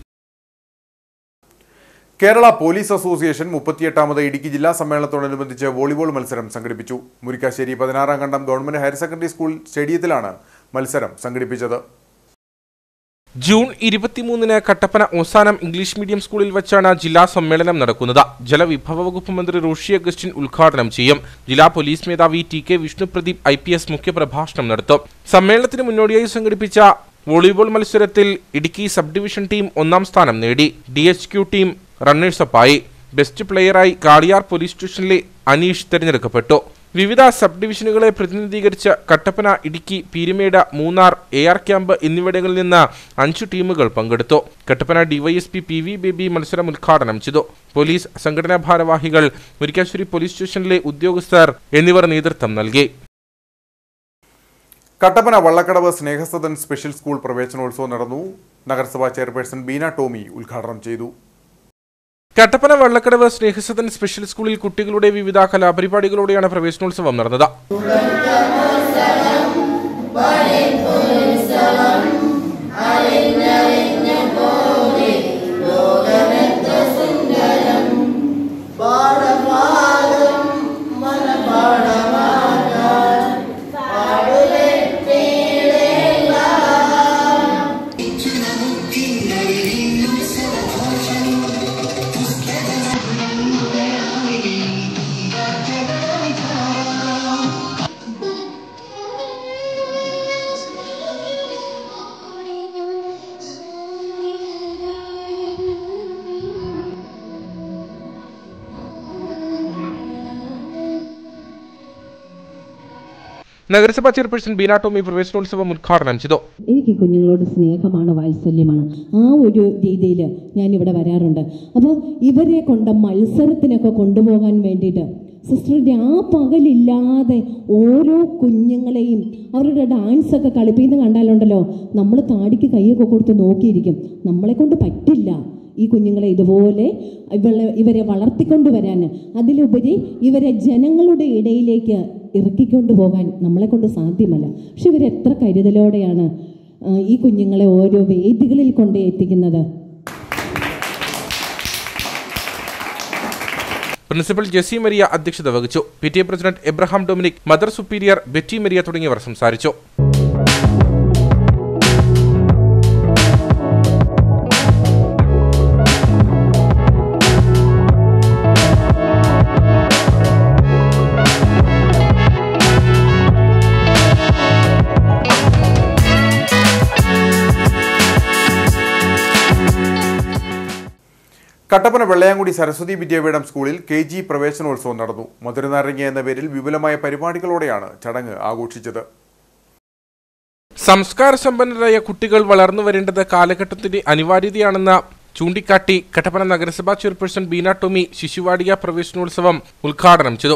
കേരള പോലീസ് അസോസിയേഷൻ മുപ്പത്തിയെട്ടാമത് ഇടുക്കി ജില്ലാ സമ്മേളനത്തോടനുബന്ധിച്ച് വോളിബോൾ മത്സരം സംഘടിപ്പിച്ചു മുരിക്കാശ്ശേരി പതിനാറാം കണ്ടം ഗവൺമെന്റ് ഹയർ സെക്കൻഡറി സ്കൂൾ സ്റ്റേഡിയത്തിലാണ് മത്സരം സംഘടിപ്പിച്ചത് ജൂൺ ഇരുപത്തിമൂന്നിന് കട്ടപ്പന ഓസാനം ഇംഗ്ലീഷ് മീഡിയം സ്കൂളിൽ വെച്ചാണ് ജില്ലാ സമ്മേളനം നടക്കുന്നത് ജലവിഭവ വകുപ്പ് മന്ത്രി റോഷി അഗസ്റ്റിൻ ഉദ്ഘാടനം ചെയ്യും ജില്ലാ പോലീസ് മേധാവി T K Vishnupradeep I P S മുഖ്യപ്രഭാഷണം നടത്തും സമ്മേളനത്തിന് മുന്നോടിയായി സംഘടിപ്പിച്ച വോളിബോൾ മത്സരത്തിൽ ഇടുക്കി സബ് ഡിവിഷൻ ടീം ഒന്നാം സ്ഥാനം നേടി ഡി എച്ച് ക്യു ടീം റണ്ണേഴ്സപ്പായി ബെസ്റ്റ് പ്ലെയറായി കാളിയാർ പോലീസ് സ്റ്റേഷനിലെ അനീഷ് തിരഞ്ഞെടുക്കപ്പെട്ടു വിവിധ സബ് ഡിവിഷനുകളെ പ്രതിനിധീകരിച്ച് Kattappana Idukki Peerumedu Munnar A R camp എന്നിവിടങ്ങളിൽ നിന്ന് അഞ്ചു ടീമുകൾ പങ്കെടുത്തു Kattappana DYSP P V Baby മത്സരം ഉദ്ഘാടനം ചെയ്തു പോലീസ് സംഘടനാ ഭാരവാഹികൾ മുരിക്കാശ്ശേരി പോലീസ് സ്റ്റേഷനിലെ ഉദ്യോഗസ്ഥർ എന്നിവർ നേതൃത്വം നൽകി കട്ടപ്പന വള്ളക്കടവ് സ്നേഹസദൻ സ്പെഷ്യൽ സ്കൂൾ പ്രവേശനോത്സവം നടന്നു നഗരസഭാ ചെയർപേഴ്സൺ ബീന ടോമി ഉദ്ഘാടനം ചെയ്തു കട്ടപ്പന വള്ളക്കടവ് സ്നേഹസദൻ സ്പെഷ്യൽ സ്കൂളിൽ കുട്ടികളുടെ വിവിധ കലാപരിപാടികളോടെയാണ് പ്രവേശനോത്സവം നടന്നത് നഗരസഭാ ചെയർപേഴ്സൺ ബീന ടോമി പ്രവേശനോത്സവം ഉദ്ഘാടനം ചെയ്തു എനിക്ക് കുഞ്ഞുങ്ങളോട് സ്നേഹമാണ് വാത്സല്യമാണ് ആ ഒരു രീതിയിൽ ഞാൻ ഇവിടെ വരാറുണ്ട് അപ്പോൾ ഇവരെ കൊണ്ട് മത്സരത്തിനൊക്കെ കൊണ്ടുപോകാൻ വേണ്ടിയിട്ട് സിസ്റ്ററിൻ്റെ ആ പകലില്ലാതെ ഓരോ കുഞ്ഞുങ്ങളെയും അവരുടെ ഡാൻസ് ഒക്കെ കളിപ്പിക്കുന്ന കണ്ടാലുണ്ടല്ലോ നമ്മൾ താടിക്ക് കൈയൊക്കെ കൊടുത്ത് നോക്കിയിരിക്കും നമ്മളെ കൊണ്ട് പറ്റില്ല ഈ കുഞ്ഞുങ്ങളെ ഇതുപോലെ ഇവളെ ഇവരെ വളർത്തിക്കൊണ്ടുവരാൻ അതിലുപരി ഇവരെ ജനങ്ങളുടെ ഇടയിലേക്ക് ഇറക്കിക്കൊണ്ടു പോകാൻ നമ്മളെ കൊണ്ട് സാധ്യമല്ല പക്ഷെ ഇവരെത്ര കരുതലോടെയാണ് ആ, ഈ കുഞ്ഞുങ്ങളെ ഓരോ വേദികളിൽ കൊണ്ട് എത്തിക്കുന്നത് പ്രിൻസിപ്പൽ ജെസി മരിയ അധ്യക്ഷത വഹിച്ചു P T A president Abraham Dominic mother superior Betty Maria തുടങ്ങിയവർ സംസാരിച്ചു കട്ടപ്പന വെള്ളയാങ്കുടി സരസ്വതി വിദ്യാപീഠം സ്കൂളിൽ കെ ജി പ്രവേശനോത്സവം നടന്നു മധുരനാരങ്ങ എന്ന പേരിൽ വിപുലമായ പരിപാടികളോടെയാണ് ചടങ്ങ് ആഘോഷിച്ചത് സംസ്കാര സമ്പന്നരായ കുട്ടികൾ വളർന്നു വരേണ്ടത് കാലഘട്ടത്തിന്റെ അനിവാര്യതയാണെന്ന ചൂണ്ടിക്കാട്ടി കട്ടപ്പന നഗരസഭാ ചെയർപേഴ്സൺ ബീന ടോമി ശിശുവാടിക പ്രവേശനോത്സവം ഉദ്ഘാടനം ചെയ്തു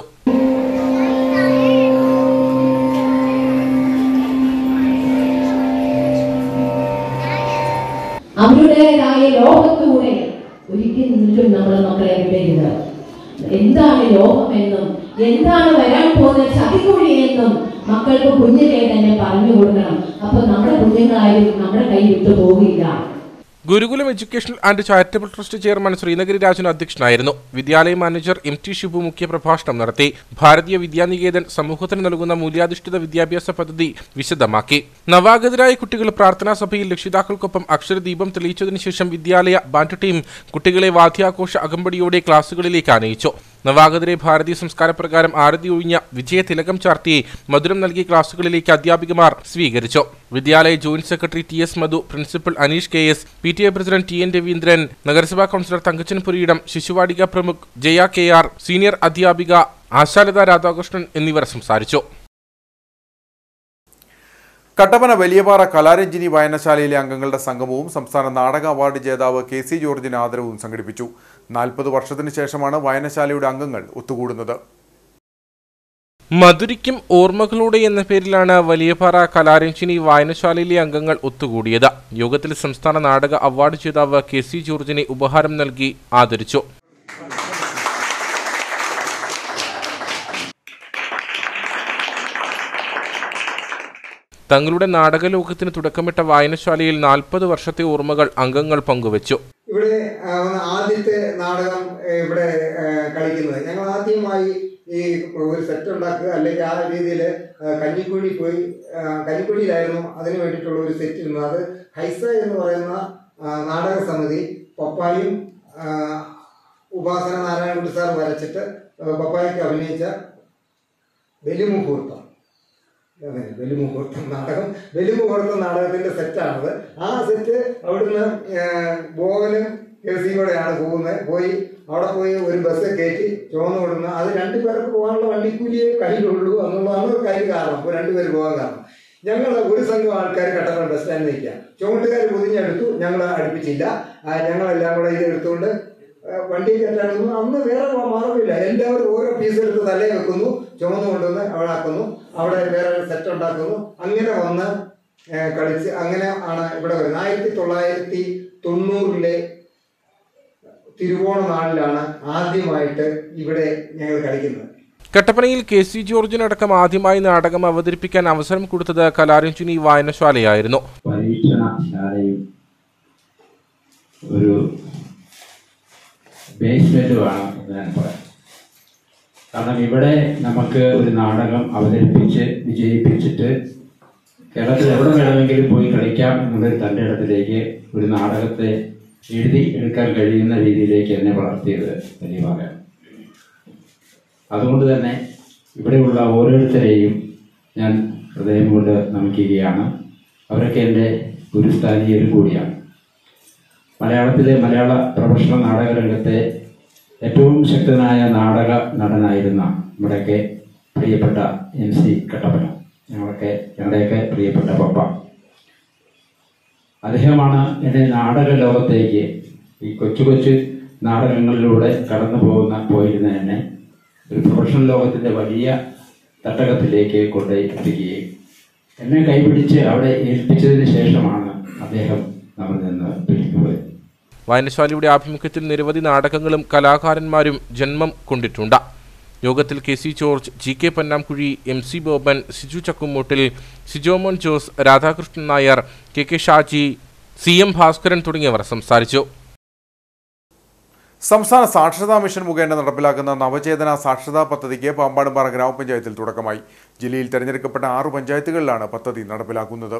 അവരുടേതായ ലോകത്തൂടെ ഒരിക്കലും നമ്മൾ മക്കളെ വിടരുത് എന്താണ് ലോകമെന്നും എന്താണ് വരാൻ പോകുന്ന ചതികുഴിയെന്നും മക്കൾക്ക് കുഞ്ഞിലെ തന്നെ പറഞ്ഞു കൊടുക്കണം അപ്പൊ നമ്മുടെ കുഞ്ഞുങ്ങളാരും നമ്മുടെ കൈ വിട്ടു പോകില്ല Gurukulam educational and charitable trust chairman Sreenagari Rajan അധ്യക്ഷനായിരുന്നു വിദ്യാലയ മാനേജർ എം ടി ഷിബു മുഖ്യ പ്രഭാഷണം നടത്തി ഭാരതീയ വിദ്യാനികേതൻ സമൂഹത്തിന് നൽകുന്ന മൂല്യാധിഷ്ഠിത വിദ്യാഭ്യാസ പദ്ധതി വിശദമാക്കി നവാഗതരായ കുട്ടികൾ പ്രാർത്ഥനാ സഭയിൽ രക്ഷിതാക്കൾക്കൊപ്പം അക്ഷരദീപം തെളിയിച്ചതിനു ശേഷം വിദ്യാലയ ബാൻഡ് ടീം കുട്ടികളെ വാദ്യാഘോഷ അകമ്പടിയോടെ ക്ലാസുകളിലേക്ക് ആനയിച്ചു നവാഗതരെ ഭാരതീയ സംസ്കാരപ്രകാരം ആരതി ഒഴിഞ്ഞ വിജയ തിലകം ചാർത്തി മധുരം നൽകി ക്ലാസുകളിലേക്ക് അധ്യാപികമാർ സ്വീകരിച്ചു വിദ്യാലയ joint secretary T S Madhu principal Aneesh K S P T A president T N Raveendran നഗരസഭാ കൗൺസിലർ തങ്കച്ചൻ പുരിയിടം ശിശുവാടിക പ്രമുഖ് ജയ കെ ആർ സീനിയർ അധ്യാപിക ആശാലത രാധാകൃഷ്ണൻ എന്നിവർ സംസാരിച്ചു കട്ടപ്പന വലിയപാറ കലാരഞ്ജിനി വായനശാലയിലെ അംഗങ്ങളുടെ സംഗമവും സംസ്ഥാന നാടക അവാർഡ് ജേതാവ് കെ സി ജോർജിന് ആദരവും സംഘടിപ്പിച്ചു നാൽപ്പത് വർഷത്തിന് ശേഷമാണ് വായനശാലയുടെ അംഗങ്ങൾ ഒത്തുകൂടുന്നത് മധുരിക്കും ഓർമ്മകളോടെ എന്ന പേരിലാണ് വലിയപാറ കലാരഞ്ജിനി വായനശാലയിലെ അംഗങ്ങൾ ഒത്തുകൂടിയത് യോഗത്തിൽ സംസ്ഥാന നാടക അവാർഡ് ജേതാവ് കെ സി ജോർജിനെ ഉപഹാരം നൽകി ആദരിച്ചു തങ്ങളുടെ നാടകലോകത്തിന് തുടക്കമിട്ട വായനശാലയിൽ നാൽപ്പത് വർഷത്തെ ഓർമ്മകൾ അംഗങ്ങൾ പങ്കുവച്ചു ഇവിടെ ആ, ആദ്യത്തെ നാടകം ഏ, ഇവിടെ ഏ, കളിക്കുന്നത് ഞങ്ങൾ ആദ്യമായി ഈ ഒരു സെറ്റ് ഉണ്ടാക്കുക അല്ലെങ്കിൽ ആ രീതിയിൽ കഞ്ഞിക്കുഴി പോയി ആ, കഞ്ഞിക്കുഴിയിലായിരുന്നു അതിന് വേണ്ടിയിട്ടുള്ള ഒരു സെറ്റ് ഇരുന്നത് അത് ഹൈസ എന്ന് പറയുന്ന ആ, നാടക സമിതി പപ്പായും ആ, ഉപാസന നാരായണകുട്ടി സാർ വരച്ചിട്ട് ആ, പപ്പായ്ക്ക് അഭിനയിച്ച ബലിമുഹൂർത്തം അതെ, ബലിമുഹൂർത്തം നാടകം ബലിമുഹൂർത്തം നാടകത്തിന്റെ സെറ്റാണത് ആ സെറ്റ് അവിടുന്ന് ബോവലും കേസിലൂടെയാണ് പോകുന്നത് പോയി അവിടെ പോയി ഒരു ബസ് കയറ്റി ചുവന്നു കൊടുക്കുന്ന അത് രണ്ടു പേർക്ക് പോകാനുള്ള വണ്ടിക്കൂലിയെ കയ്യിലുള്ളൂ എന്നുള്ളതാണ് കാര്യം കാരണം അപ്പോൾ രണ്ടുപേര് പോകാൻ കാരണം ഞങ്ങൾ ഒരു സംഘം ആൾക്കാർ കട്ടപ്പന ബസ് സ്റ്റാൻഡിൽ നിൽക്കുക ചുമട്ടുകാർ പൊതിഞ്ഞെടുത്തു ഞങ്ങൾ അടുപ്പിച്ചില്ല ആ, ഞങ്ങളെല്ലാം കൂടെ ഇത് എടുത്തുകൊണ്ട് ഏഹ് വണ്ടി കയറ്റാനൊന്നും അന്ന് വേറെ മാ- മാർഗ്ഗമില്ല എല്ലാവരും ഓരോ പീസ് എടുത്ത് തലയിൽ വെക്കുന്നു ചുമന്ന് കൊണ്ടുവന്ന് അവിടെ ആക്കുന്നു അവിടെ വേറെ ഒരു സെറ്റ് ഉണ്ടാക്കുന്നു അങ്ങനെ വന്ന് ഏഹ് കളിച്ച് അങ്ങനെ ആണ് ഇവിടെ വരുന്നത് ആയിരത്തി തൊള്ളായിരത്തി തൊണ്ണൂറിലെ തിരുവോണ നാളിലാണ് ആദ്യമായിട്ട് ഇവിടെ ഞങ്ങൾ കളിക്കുന്നത് കട്ടപ്പനയിൽ കെ സി ജോർജിനടക്കം ആദ്യമായി നാടകം അവതരിപ്പിക്കാൻ അവസരം കൊടുത്തത് കലാരഞ്ജിനി വായനശാലയായിരുന്നു പരീക്ഷണശാലയും ഒരു ബേസ്മെന്റുമാണ് എന്ന് ഞാൻ പറയാം കാരണം ഇവിടെ നമുക്ക് ഒരു നാടകം അവതരിപ്പിച്ച് വിജയിപ്പിച്ചിട്ട് കേരളത്തിൽ എവിടെ വേണമെങ്കിലും പോയി കളിക്കാം എന്നുള്ളൊരു തൻ്റെ ഇടത്തിലേക്ക് ഒരു നാടകത്തെ എഴുതി എടുക്കാൻ കഴിയുന്ന രീതിയിലേക്ക് എന്നെ വളർത്തിയത് വലിയ ഭാഗം അതുകൊണ്ട് തന്നെ ഇവിടെയുള്ള ഓരോരുത്തരെയും ഞാൻ ഹൃദയം കൊണ്ട് നമിക്കുകയാണ് അവരൊക്കെ എൻ്റെ ഗുരുസ്ഥാനീയരും കൂടിയാണ് മലയാളത്തിലെ മലയാള പ്രൊഫഷണൽ നാടക രംഗത്തെ ഏറ്റവും ശക്തനായ നാടക നടനായിരുന്ന നമ്മുടെയൊക്കെ പ്രിയപ്പെട്ട എം സി കട്ടപ്പന ഞങ്ങളൊക്കെ ഞങ്ങളുടെയൊക്കെ പ്രിയപ്പെട്ട പപ്പ അദ്ദേഹമാണ് എന്നെ നാടക ലോകത്തേക്ക് ഈ കൊച്ചു കൊച്ചു നാടകങ്ങളിലൂടെ കടന്നു പോകുന്ന പോയിരുന്ന എന്നെ ഒരു പ്രൊഫഷണൽ ലോകത്തിൻ്റെ വലിയ തട്ടകത്തിലേക്ക് കൊണ്ടുപോയി എത്തിക്കുകയും എന്നെ കൈപിടിച്ച് അവിടെ ഏൽപ്പിച്ചതിന് ശേഷമാണ് അദ്ദേഹം നമ്മിൽ നിന്ന് പിരിഞ്ഞുപോയത് വായനശാലയുടെ ആഭിമുഖ്യത്തിൽ നിരവധി നാടകങ്ങളും കലാകാരന്മാരും ജന്മം കൊണ്ടിട്ടുണ്ട് യോഗത്തിൽ K C George G K Pannamkuzhi M C Boban Siju Chakkumoottil Sijomon Jose Radhakrishnan Nair K K Shaji C M Bhaskaran തുടങ്ങിയവർ സംസാരിച്ചു സംസ്ഥാന സാക്ഷരതാ മിഷൻ മുഖേന നടപ്പിലാക്കുന്ന നവചേതന സാക്ഷരതാ പദ്ധതിക്ക് പാമ്പാടുംപാറ ഗ്രാമപഞ്ചായത്തിൽ തുടക്കമായി ജില്ലയിൽ തെരഞ്ഞെടുക്കപ്പെട്ട ആറു പഞ്ചായത്തുകളിലാണ് പദ്ധതി നടപ്പിലാക്കുന്നത്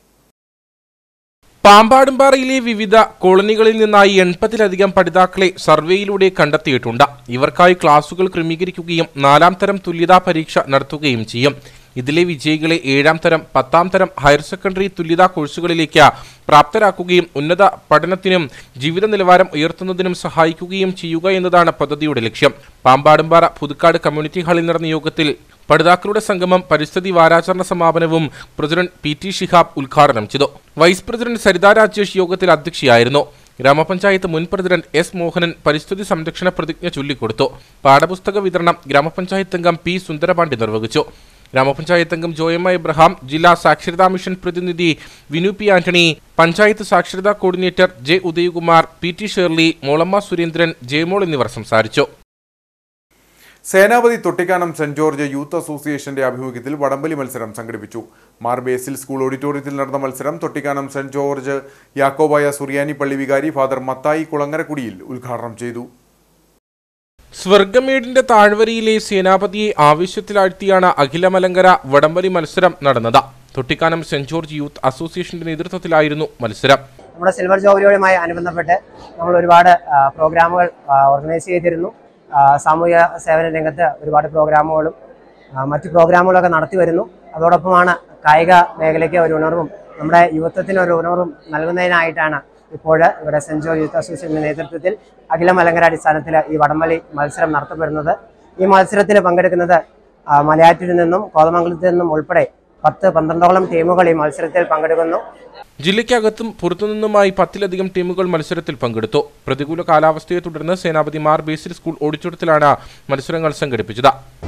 പാമ്പാടുംപാറയിലെ വിവിധ കോളനികളിൽ നിന്നായി എൺപതിലധികം പഠിതാക്കളെ സർവേയിലൂടെ കണ്ടെത്തിയിട്ടുണ്ട് ഇവർക്കായി ക്ലാസുകൾ ക്രമീകരിക്കുകയും നാലാം തരം തുല്യതാ പരീക്ഷ നടത്തുകയും ചെയ്യും ഇതിലെ വിജയികളെ ഏഴാം തരം പത്താം തരം ഹയർ സെക്കൻഡറി തുല്യതാ കോഴ്സുകളിലേക്ക് പ്രാപ്തരാക്കുകയും ഉന്നത പഠനത്തിനും ജീവിത നിലവാരം ഉയർത്തുന്നതിനും സഹായിക്കുകയും ചെയ്യുക എന്നതാണ് പദ്ധതിയുടെ ലക്ഷ്യം പാമ്പാടുംപാറ പുതുക്കാട് കമ്മ്യൂണിറ്റി ഹാളിൽ നടന്ന യോഗത്തിൽ പഠിതാക്കളുടെ സംഗമം പരിസ്ഥിതി വാരാചരണ സമാപനവും പ്രസിഡന്റ് പി ടി ഷിഹാബ് ഉദ്ഘാടനം ചെയ്തു വൈസ് പ്രസിഡന്റ് സരിത രാജേഷ് യോഗത്തിൽ അധ്യക്ഷയായിരുന്നു ഗ്രാമപഞ്ചായത്ത് മുൻ പ്രസിഡന്റ് എസ് മോഹനൻ പരിസ്ഥിതി സംരക്ഷണ പ്രതിജ്ഞ ചൊല്ലിക്കൊടുത്തു പാഠപുസ്തക വിതരണം ഗ്രാമപഞ്ചായത്ത് അംഗം പി സുന്ദരപാണ്ഡ്യ നിർവഹിച്ചു ഗ്രാമപഞ്ചായത്ത് അംഗം ജോയമ്മ ഇബ്രഹാം ജില്ലാ സാക്ഷരതാ മിഷൻ പ്രതിനിധി വിനു പി ആന്റണി പഞ്ചായത്ത് സാക്ഷരതാ coordinator J Udayakumar P T Shirley Mollamma Surendran Jayamol എന്നിവർ സംസാരിച്ചു Senapathi Thottikkanam Saint George youth അസോസിയേഷന്റെ ആഭിമുഖ്യത്തിൽ വടംവലി മത്സരം സംഘടിപ്പിച്ചു മാർ ബേസിൽ സ്കൂൾ ഓഡിറ്റോറിയത്തിൽ നടന്ന മത്സരം തൊട്ടിക്കാനം സെന്റ് ജോർജ് യാക്കോബായ സുറിയാനി പള്ളി വികാരി ഫാദർ മത്തായി കുളങ്ങരക്കുടിയിൽ ഉദ്ഘാടനം ചെയ്തു സ്വർഗമേടിന്റെ താഴ്വരയിലെ സേനാപതിയെ ആവശ്യത്തിലാഴ്ത്തിയാണ് അഖിലമലങ്കര വടംവലി മത്സരം നടന്നത് തൊട്ടിക്കാനം സെന്റ് ജോർജ് യൂത്ത് അസോസിയേഷന്റെ നേതൃത്വത്തിലായിരുന്നു മത്സരം നമ്മുടെ സിൽവർ ജൂബിലിയുമായി അനുബന്ധപ്പെട്ട് നമ്മൾ ഒരുപാട് ആ, പ്രോഗ്രാമുകൾ ആ, ഓർഗനൈസ് ചെയ്തിരുന്നു ആ, സാമൂഹിക സേവന രംഗത്ത് ഒരുപാട് പ്രോഗ്രാമുകളും ആ, മറ്റു പ്രോഗ്രാമുകളൊക്കെ നടത്തി വരുന്നു അതോടൊപ്പമാണ് കായിക മേഖലയ്ക്ക് ഒരു ഉണർവും നമ്മുടെ യുവത്വത്തിന് ഒരു ഉണർവും നൽകുന്നതിനായിട്ടാണ് ഇപ്പോൾ ഇവിടെ സെന്റ് ജോർജ് യൂത്ത് അസോസിയേഷന്റെ നേതൃത്വത്തിൽ അഖില മലങ്കര അടിസ്ഥാനത്തിൽ ഈ വടംവലി മത്സരം നടത്തപ്പെടുന്നത് ഈ മത്സരത്തിൽ പങ്കെടുക്കുന്നത് ആ, മലയാറ്റൂരിൽ നിന്നും കോതമംഗലത്തിൽ നിന്നും ഉൾപ്പെടെ പത്ത് പന്ത്രണ്ടോളം ടീമുകൾ ഈ മത്സരത്തിൽ പങ്കെടുക്കുന്നു ജില്ലയ്ക്കകത്തും പുറത്തുനിന്നുമായി പത്തിലധികം ടീമുകൾ മത്സരത്തിൽ പങ്കെടുത്തു പ്രതികൂല കാലാവസ്ഥയെ തുടർന്ന് സേനാപതി മാർ ബേസിൽ സ്കൂൾ ഓഡിറ്റോറിയത്തിലാണ് മത്സരങ്ങൾ സംഘടിപ്പിച്ചത്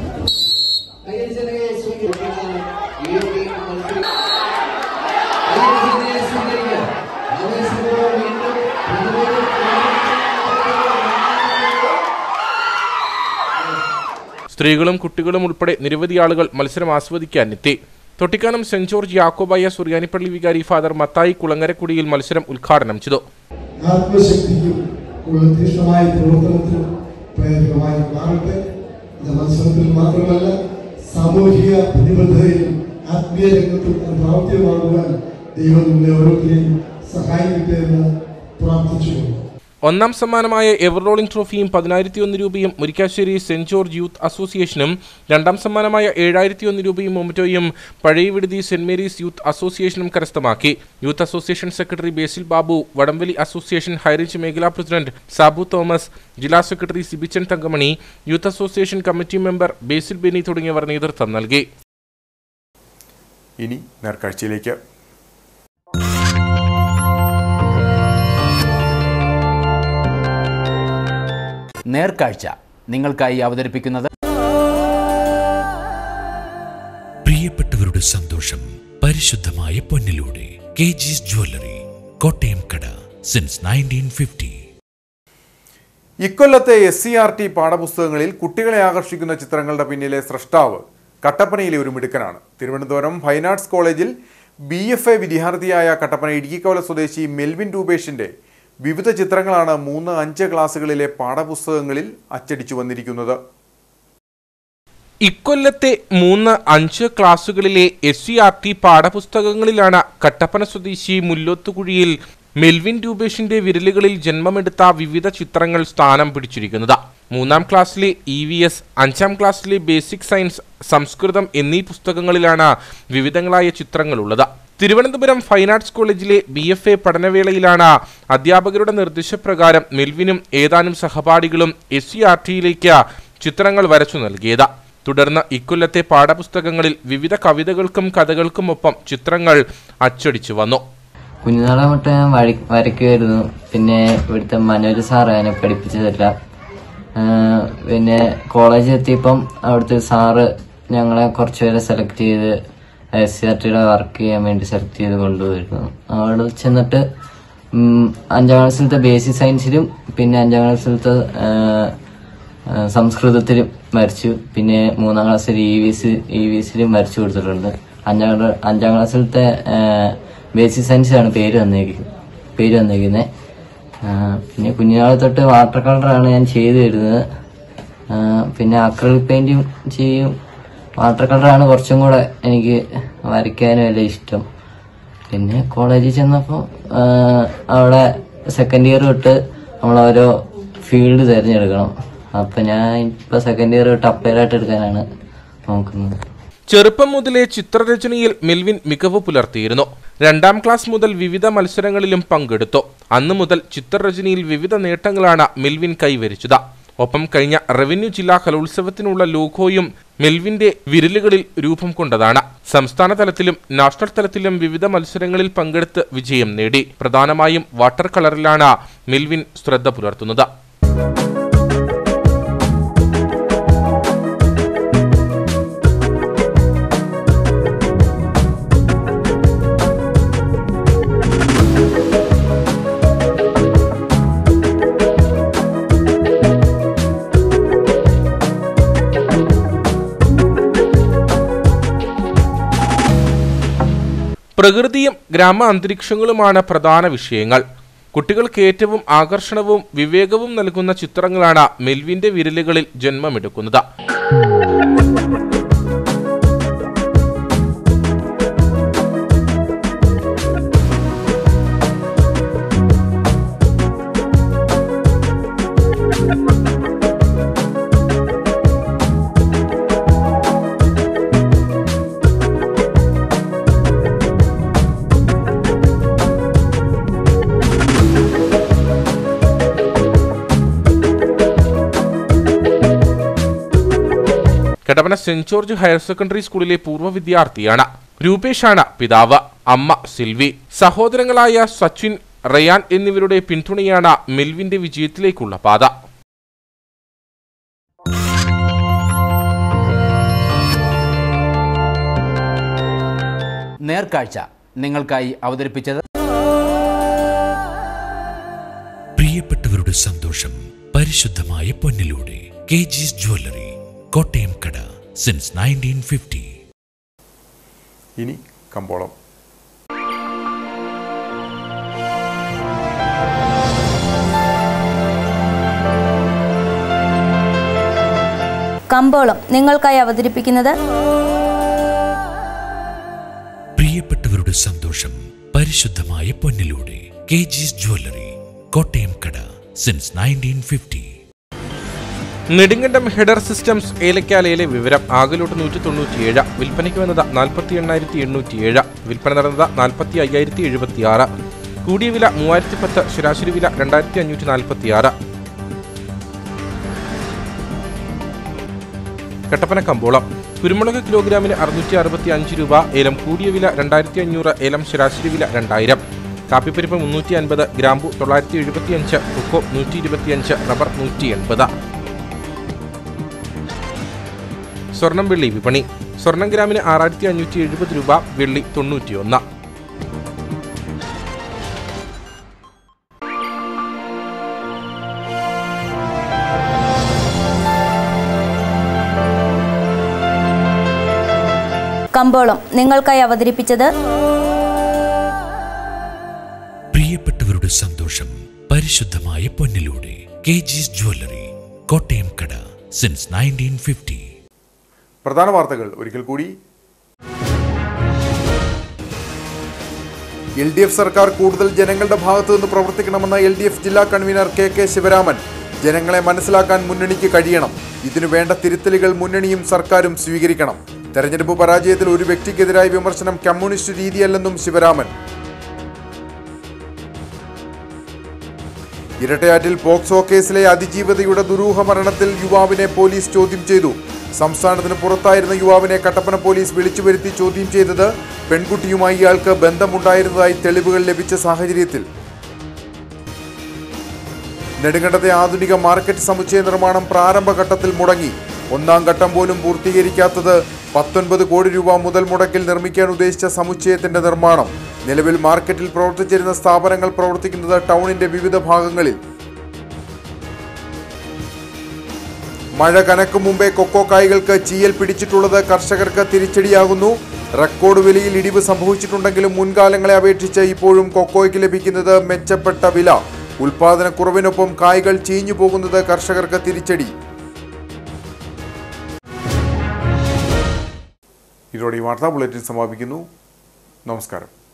സ്ത്രീകളും കുട്ടികളും ഉൾപ്പെടെ നിരവധി ആളുകൾ മത്സരം ആസ്വദിക്കാൻ എത്തി തൊട്ടിക്കാനം സെന്റ് ജോർജ് യാക്കോബായ സുറിയാനിപ്പള്ളി വികാരി ഫാദർ മത്തായി കുളങ്ങരക്കുടിയിൽ മത്സരം ഉദ്ഘാടനം ചെയ്തു ആത്മശക്തിക്കും ഉള്ള തീക്ഷ്ണമായ പ്രവർത്തനത്തിനും പ്രേരകമായി മാറട്ടെ ഇത് മത്സരത്തിൽ മാത്രമല്ല സാമൂഹിക പ്രതിബദ്ധതയിലും ആത്മീയ രംഗത്തും അത് പ്രാപ്തിയമാകുവാൻ ദൈവം നിങ്ങളെ ഓരോരുത്തരെയും സഹായിക്കട്ടെ എന്ന് പ്രാർത്ഥിച്ചുകൊള്ളു ഒന്നാം സമ്മാനമായ എവർറോളിംഗ് ട്രോഫിയും പതിനായിരത്തി ഒന്ന് രൂപയും മുരിക്കാശ്ശേരി സെന്റ് ജോർജ് യൂത്ത് അസോസിയേഷനും രണ്ടാം സമ്മാനമായ ഏഴായിരത്തി ഒന്ന് രൂപയും മൊമറ്റോയും പഴയ വിടുതി സെന്റ് മേരീസ് യൂത്ത് അസോസിയേഷനും കരസ്ഥമാക്കി youth association secretary Basil Babu വടംവലി അസോസിയേഷൻ ഹൈറേഞ്ച് മേഖലാ പ്രസിഡന്റ് സാബു തോമസ് ജില്ലാ secretary Sibichan Thankamani youth association committee member Basil Beni തുടങ്ങിയവർ നേതൃത്വം നൽകി ഇനി നേർക്കാഴ്ചയിലേക്ക് നേർക്കാഴ്ച നിങ്ങൾക്കായി അവതരിപ്പിക്കുന്നത് പ്രിയപ്പെട്ടവരുടെ സന്തോഷം പരിശുദ്ധമായ പൊന്നിലൂടെ കെ ജിസ് ജ്വല്ലറി കോട്ടയം കട സിൻസ് നയൻറ്റീൻ ഫിഫ്റ്റി ഇക്കൊല്ലത്തെ എസ് സി ആർ ടി പാഠപുസ്തകങ്ങളിൽ കുട്ടികളെ ആകർഷിക്കുന്ന ചിത്രങ്ങളുടെ പിന്നിലെ സ്രഷ്ടാവ് കട്ടപ്പനയിലെ ഒരു മിടുക്കനാണ് തിരുവനന്തപുരം ഫൈൻ ആർട്സ് കോളേജിൽ ബി എഫ് എ വിദ്യാർത്ഥിയായ കട്ടപ്പന ഇടുക്കിക്കോല സ്വദേശി മെൽവിൻ രൂപേഷിന്റെ വിവിധ ചിത്രങ്ങളാണ് മൂന്ന് അഞ്ച് ക്ലാസ്സുകളിലെ പാഠപുസ്തകങ്ങളിൽ അച്ചടിച്ചു വന്നിരിക്കുന്നത് ഇക്കൊല്ലത്തെ മൂന്ന് അഞ്ച് ക്ലാസുകളിലെ എസ് സി ആർ ടി പാഠപുസ്തകങ്ങളിലാണ് കട്ടപ്പന സ്വദേശി മുല്ലോത്തുകുഴിയിൽ മെൽവിൻ രൂപേഷിന്റെ വിരലുകളിൽ ജന്മമെടുത്ത വിവിധ ചിത്രങ്ങൾ സ്ഥാനം പിടിച്ചിരിക്കുന്നത് മൂന്നാം ക്ലാസ്സിലെ ഇ വി എസ് അഞ്ചാം ക്ലാസ്സിലെ ബേസിക് സയൻസ് സംസ്കൃതം എന്നീ പുസ്തകങ്ങളിലാണ് വിവിധങ്ങളായ ചിത്രങ്ങളുള്ളത് തിരുവനന്തപുരം ഫൈൻ ആർട്സ് കോളേജിലെ ബി എഫ് എ പഠനവേളയിലാണ് അധ്യാപകരുടെ നിർദ്ദേശപ്രകാരം മെൽവിനും ഏതാനും സഹപാഠികളും എസ് സി ആർ ടിയിലേക്ക് ചിത്രങ്ങൾ വരച്ചു നൽകിയത് തുടർന്ന് ഇക്കൊല്ലത്തെ പാഠപുസ്തകങ്ങളിൽ വിവിധ കവിതകൾക്കും കഥകൾക്കുമൊപ്പം ചിത്രങ്ങൾ അച്ചടിച്ചു വന്നു കുഞ്ഞുനാളെ തൊട്ട് ഞാൻ വഴി വരയ്ക്കുമായിരുന്നു പിന്നെ ഇവിടുത്തെ മനോജ് സാറ് എന്നെ പഠിപ്പിച്ചതല്ല ആഹ് പിന്നെ കോളേജിൽ എത്തിയപ്പം അവിടുത്തെ സാറ് ഞങ്ങളെ കുറച്ചുപേരെ സെലക്ട് ചെയ്ത് എസ് സി ആർ ടിയുടെ വർക്ക് ചെയ്യാൻ വേണ്ടി സെലക്ട് ചെയ്ത് കൊണ്ടുപോയിരുന്നു അവിടെ ചെന്നിട്ട് ഉം, അഞ്ചാം ക്ലാസ്സിലത്തെ ബേസിക് സയൻസിലും പിന്നെ അഞ്ചാം ക്ലാസ്സിലത്തെ ആഹ്, ആഹ്, സംസ്കൃതത്തിലും വരച്ചു പിന്നെ മൂന്നാം ക്ലാസ്സിൽ E V S E V എസിലും വരച്ചു കൊടുത്തിട്ടുണ്ട് അഞ്ചാം ക്ലാ- അഞ്ചാം ക്ലാസ്സിലത്തെ ബേസിക് സയൻസിലാണ് പേര് വന്നേക്കുന്നത് പേര് വന്നേക്കുന്നത് പിന്നെ കുഞ്ഞുനാളെ തൊട്ട് വാട്ടർ കളറാണ് ഞാൻ ചെയ്തു തരുന്നത് ആ, പിന്നെ അക്രലിക് പെയിന്റും ചെയ്യും വാട്ടർ കളറാണ് കുറച്ചും കൂടെ എനിക്ക് വരയ്ക്കാനും എല്ലാം ഇഷ്ടം പിന്നെ കോളേജിൽ ചെന്നപ്പോൾ അവിടെ സെക്കൻഡ് ഇയർ തൊട്ട് നമ്മൾ ഓരോ ഫീൽഡ് തിരഞ്ഞെടുക്കണം അപ്പം ഞാൻ ഇപ്പോൾ സെക്കൻഡ് ഇയർ തൊട്ട് അപ്പയറായിട്ട് എടുക്കാനാണ് നോക്കുന്നത് ചെറുപ്പം മുതലേ ചിത്രരചനയിൽ മെൽവിൻ മികവ് പുലർത്തിയിരുന്നു രണ്ടാം ക്ലാസ് മുതൽ വിവിധ മത്സരങ്ങളിലും പങ്കെടുത്തു അന്നു മുതൽ ചിത്രരചനയിൽ വിവിധ നേട്ടങ്ങളാണ് മെൽവിൻ കൈവരിച്ചത് ഒപ്പം കഴിഞ്ഞ റവന്യൂ ജില്ലാ കലോത്സവത്തിനുള്ള ലോഗോയും മെൽവിന്റെ വിരലുകളിൽ രൂപം കൊണ്ടതാണ് സംസ്ഥാന തലത്തിലും നാഷണൽ തലത്തിലും വിവിധ മത്സരങ്ങളിൽ പങ്കെടുത്ത് വിജയം നേടി പ്രധാനമായും വാട്ടർ കളറിലാണ് മെൽവിൻ ശ്രദ്ധ പുലർത്തുന്നത് പ്രകൃതിയും ഗ്രാമ അന്തരീക്ഷങ്ങളുമാണ് പ്രധാന വിഷയങ്ങൾ കുട്ടികൾക്ക് ഏറ്റവും ആകർഷണവും വിവേകവും നൽകുന്ന ചിത്രങ്ങളാണ് മെൽവിന്റെ വിരലുകളിൽ ജന്മമെടുക്കുന്നത് Kadavana Saint George higher secondary സ്കൂളിലെ പൂർവ്വ വിദ്യാർത്ഥിയാണ് രൂപേഷാണ് പിതാവ് അമ്മ സിൽവി സഹോദരങ്ങളായ സച്ചിൻ റയാൻ എന്നിവരുടെ പിന്തുണയാണ് മെൽവിന്റെ വിജയത്തിലേക്കുള്ള പാത നേർക്കാഴ്ച നിങ്ങൾക്കായി അവതരിപ്പിച്ചത് പ്രിയപ്പെട്ടവരുടെ സന്തോഷം പരിശുദ്ധമായ പൊന്നിലൂടെ കെ ജിസ് ജ്വല്ലറി കോട്ടയം കട സിൻസ് നയൻറ്റീൻ ഫിഫ്റ്റി ഇനി കമ്പോളം കമ്പോളം നിങ്ങൾക്കായി അവതരിപ്പിക്കുന്നത് പ്രിയപ്പെട്ടവരുടെ സന്തോഷം പരിശുദ്ധമായ പൊന്നിലൂടെ കെ ജിസ് ജ്വല്ലറി കോട്ടയം കട since nineteen fifty Nedumkandam header systems ഏലക്കാലയിലെ വിവരം ആകലോട്ട് നൂറ്റി തൊണ്ണൂറ്റിയേഴ് വിൽപ്പനയ്ക്ക് വന്നത് നാൽപ്പത്തി എണ്ണായിരത്തി എണ്ണൂറ്റിയേഴ് വിൽപ്പന നടന്നത് നാൽപ്പത്തി അയ്യായിരത്തി എഴുപത്തി ആറ് കൂടിയ വില മൂവായിരത്തി പത്ത് ശരാശരി വില രണ്ടായിരത്തി അഞ്ഞൂറ്റി നാൽപ്പത്തി ആറ് കട്ടപ്പന കമ്പോളം കുരുമുളക് കിലോഗ്രാമിന് അറുന്നൂറ്റി അറുപത്തി അഞ്ച് രൂപ ഏലം കൂടിയ വില രണ്ടായിരത്തി അഞ്ഞൂറ് ഏലം ശരാശരി വില രണ്ടായിരം കാപ്പിപ്പരിപ്പ് മുന്നൂറ്റി അൻപത് ഗ്രാമ്പു തൊള്ളായിരത്തി എഴുപത്തിയഞ്ച് കൊക്കോ നൂറ്റി ഇരുപത്തിയഞ്ച് റബ്ബർ നൂറ്റി എൺപത് സ്വർണം വെള്ളി വിപണി സ്വർണം ഗ്രാമിന് ആറായിരത്തി അഞ്ഞൂറ്റി എഴുപത് രൂപ വെള്ളി തൊണ്ണൂറ്റിയൊന്ന് കമ്പോളം നിങ്ങൾക്കായി അവതരിപ്പിച്ചത് പ്രിയപ്പെട്ടവരുടെ സന്തോഷം പരിശുദ്ധമായ പൊന്നിലൂടെ കെ ജിസ് ജ്വല്ലറി കോട്ടയം കട സിൻസ് നയൻറ്റീൻ ഫിഫ്റ്റി പ്രധാന വാർത്തകൾ ഒരിക്കൽ കൂടി എൽ ഡി എഫ് സർക്കാർ കൂടുതൽ ജനങ്ങളുടെ ഭാഗത്തു നിന്ന് പ്രവർത്തിക്കണമെന്ന എൽ ഡി എഫ് ജില്ലാ കൺവീനർ കെ കെ ശിവരാമൻ ജനങ്ങളെ മനസ്സിലാക്കാൻ മുന്നണിക്ക് കഴിയണം ഇതിനു വേണ്ട തിരുത്തലുകൾ മുന്നണിയും സർക്കാരും സ്വീകരിക്കണം തെരഞ്ഞെടുപ്പ് പരാജയത്തിൽ ഒരു വ്യക്തിക്കെതിരായ വിമർശനം കമ്മ്യൂണിസ്റ്റ് രീതിയല്ലെന്നും ശിവരാമൻ ഇരട്ടയാറ്റിൽ പോക്സോ കേസിലെ അതിജീവതയുടെ ദുരൂഹ മരണത്തിൽ യുവാവിനെ പോലീസ് ചോദ്യം ചെയ്തു സംസ്ഥാനത്തിന് പുറത്തായിരുന്ന യുവാവിനെ കട്ടപ്പന പോലീസ് വിളിച്ചു വരുത്തി ചോദ്യം ചെയ്തത് പെൺകുട്ടിയുമായി ഇയാൾക്ക് ബന്ധമുണ്ടായിരുന്നതായി തെളിവുകൾ ലഭിച്ച സാഹചര്യത്തിൽ നെടുങ്കണ്ടത്തെ ആധുനിക മാർക്കറ്റ് സമുച്ചയ നിർമ്മാണം പ്രാരംഭഘട്ടത്തിൽ മുടങ്ങി ഒന്നാം ഘട്ടം പോലും പൂർത്തീകരിക്കാത്തത് പത്തൊൻപത് കോടി രൂപ മുതൽ മുടക്കിൽ നിർമ്മിക്കാൻ ഉദ്ദേശിച്ച സമുച്ചയത്തിന്റെ നിർമ്മാണം നിലവിൽ മാർക്കറ്റിൽ പ്രവർത്തിച്ചിരുന്ന സ്ഥാപനങ്ങൾ പ്രവർത്തിക്കുന്നത് ടൗണിന്റെ വിവിധ ഭാഗങ്ങളിൽ മഴ കനക്കും മുമ്പേ കൊക്കോ കായ്കൾക്ക് ചീയൽ പിടിച്ചിട്ടുള്ളത് കർഷകർക്ക് തിരിച്ചടിയാകുന്നു റെക്കോർഡ് വിലയിൽ ഇടിവ് സംഭവിച്ചിട്ടുണ്ടെങ്കിലും മുൻകാലങ്ങളെ അപേക്ഷിച്ച് ഇപ്പോഴും കൊക്കോയ്ക്ക് ലഭിക്കുന്നത് മെച്ചപ്പെട്ട വില ഉൽപാദനക്കുറവിനൊപ്പം കായ്കൾ ചീഞ്ഞു പോകുന്നത് കർഷകർക്ക് തിരിച്ചടി ഇതോടെ ഈ വാർത്താ ബുള്ളറ്റിൻ സമാപിക്കുന്നു നമസ്കാരം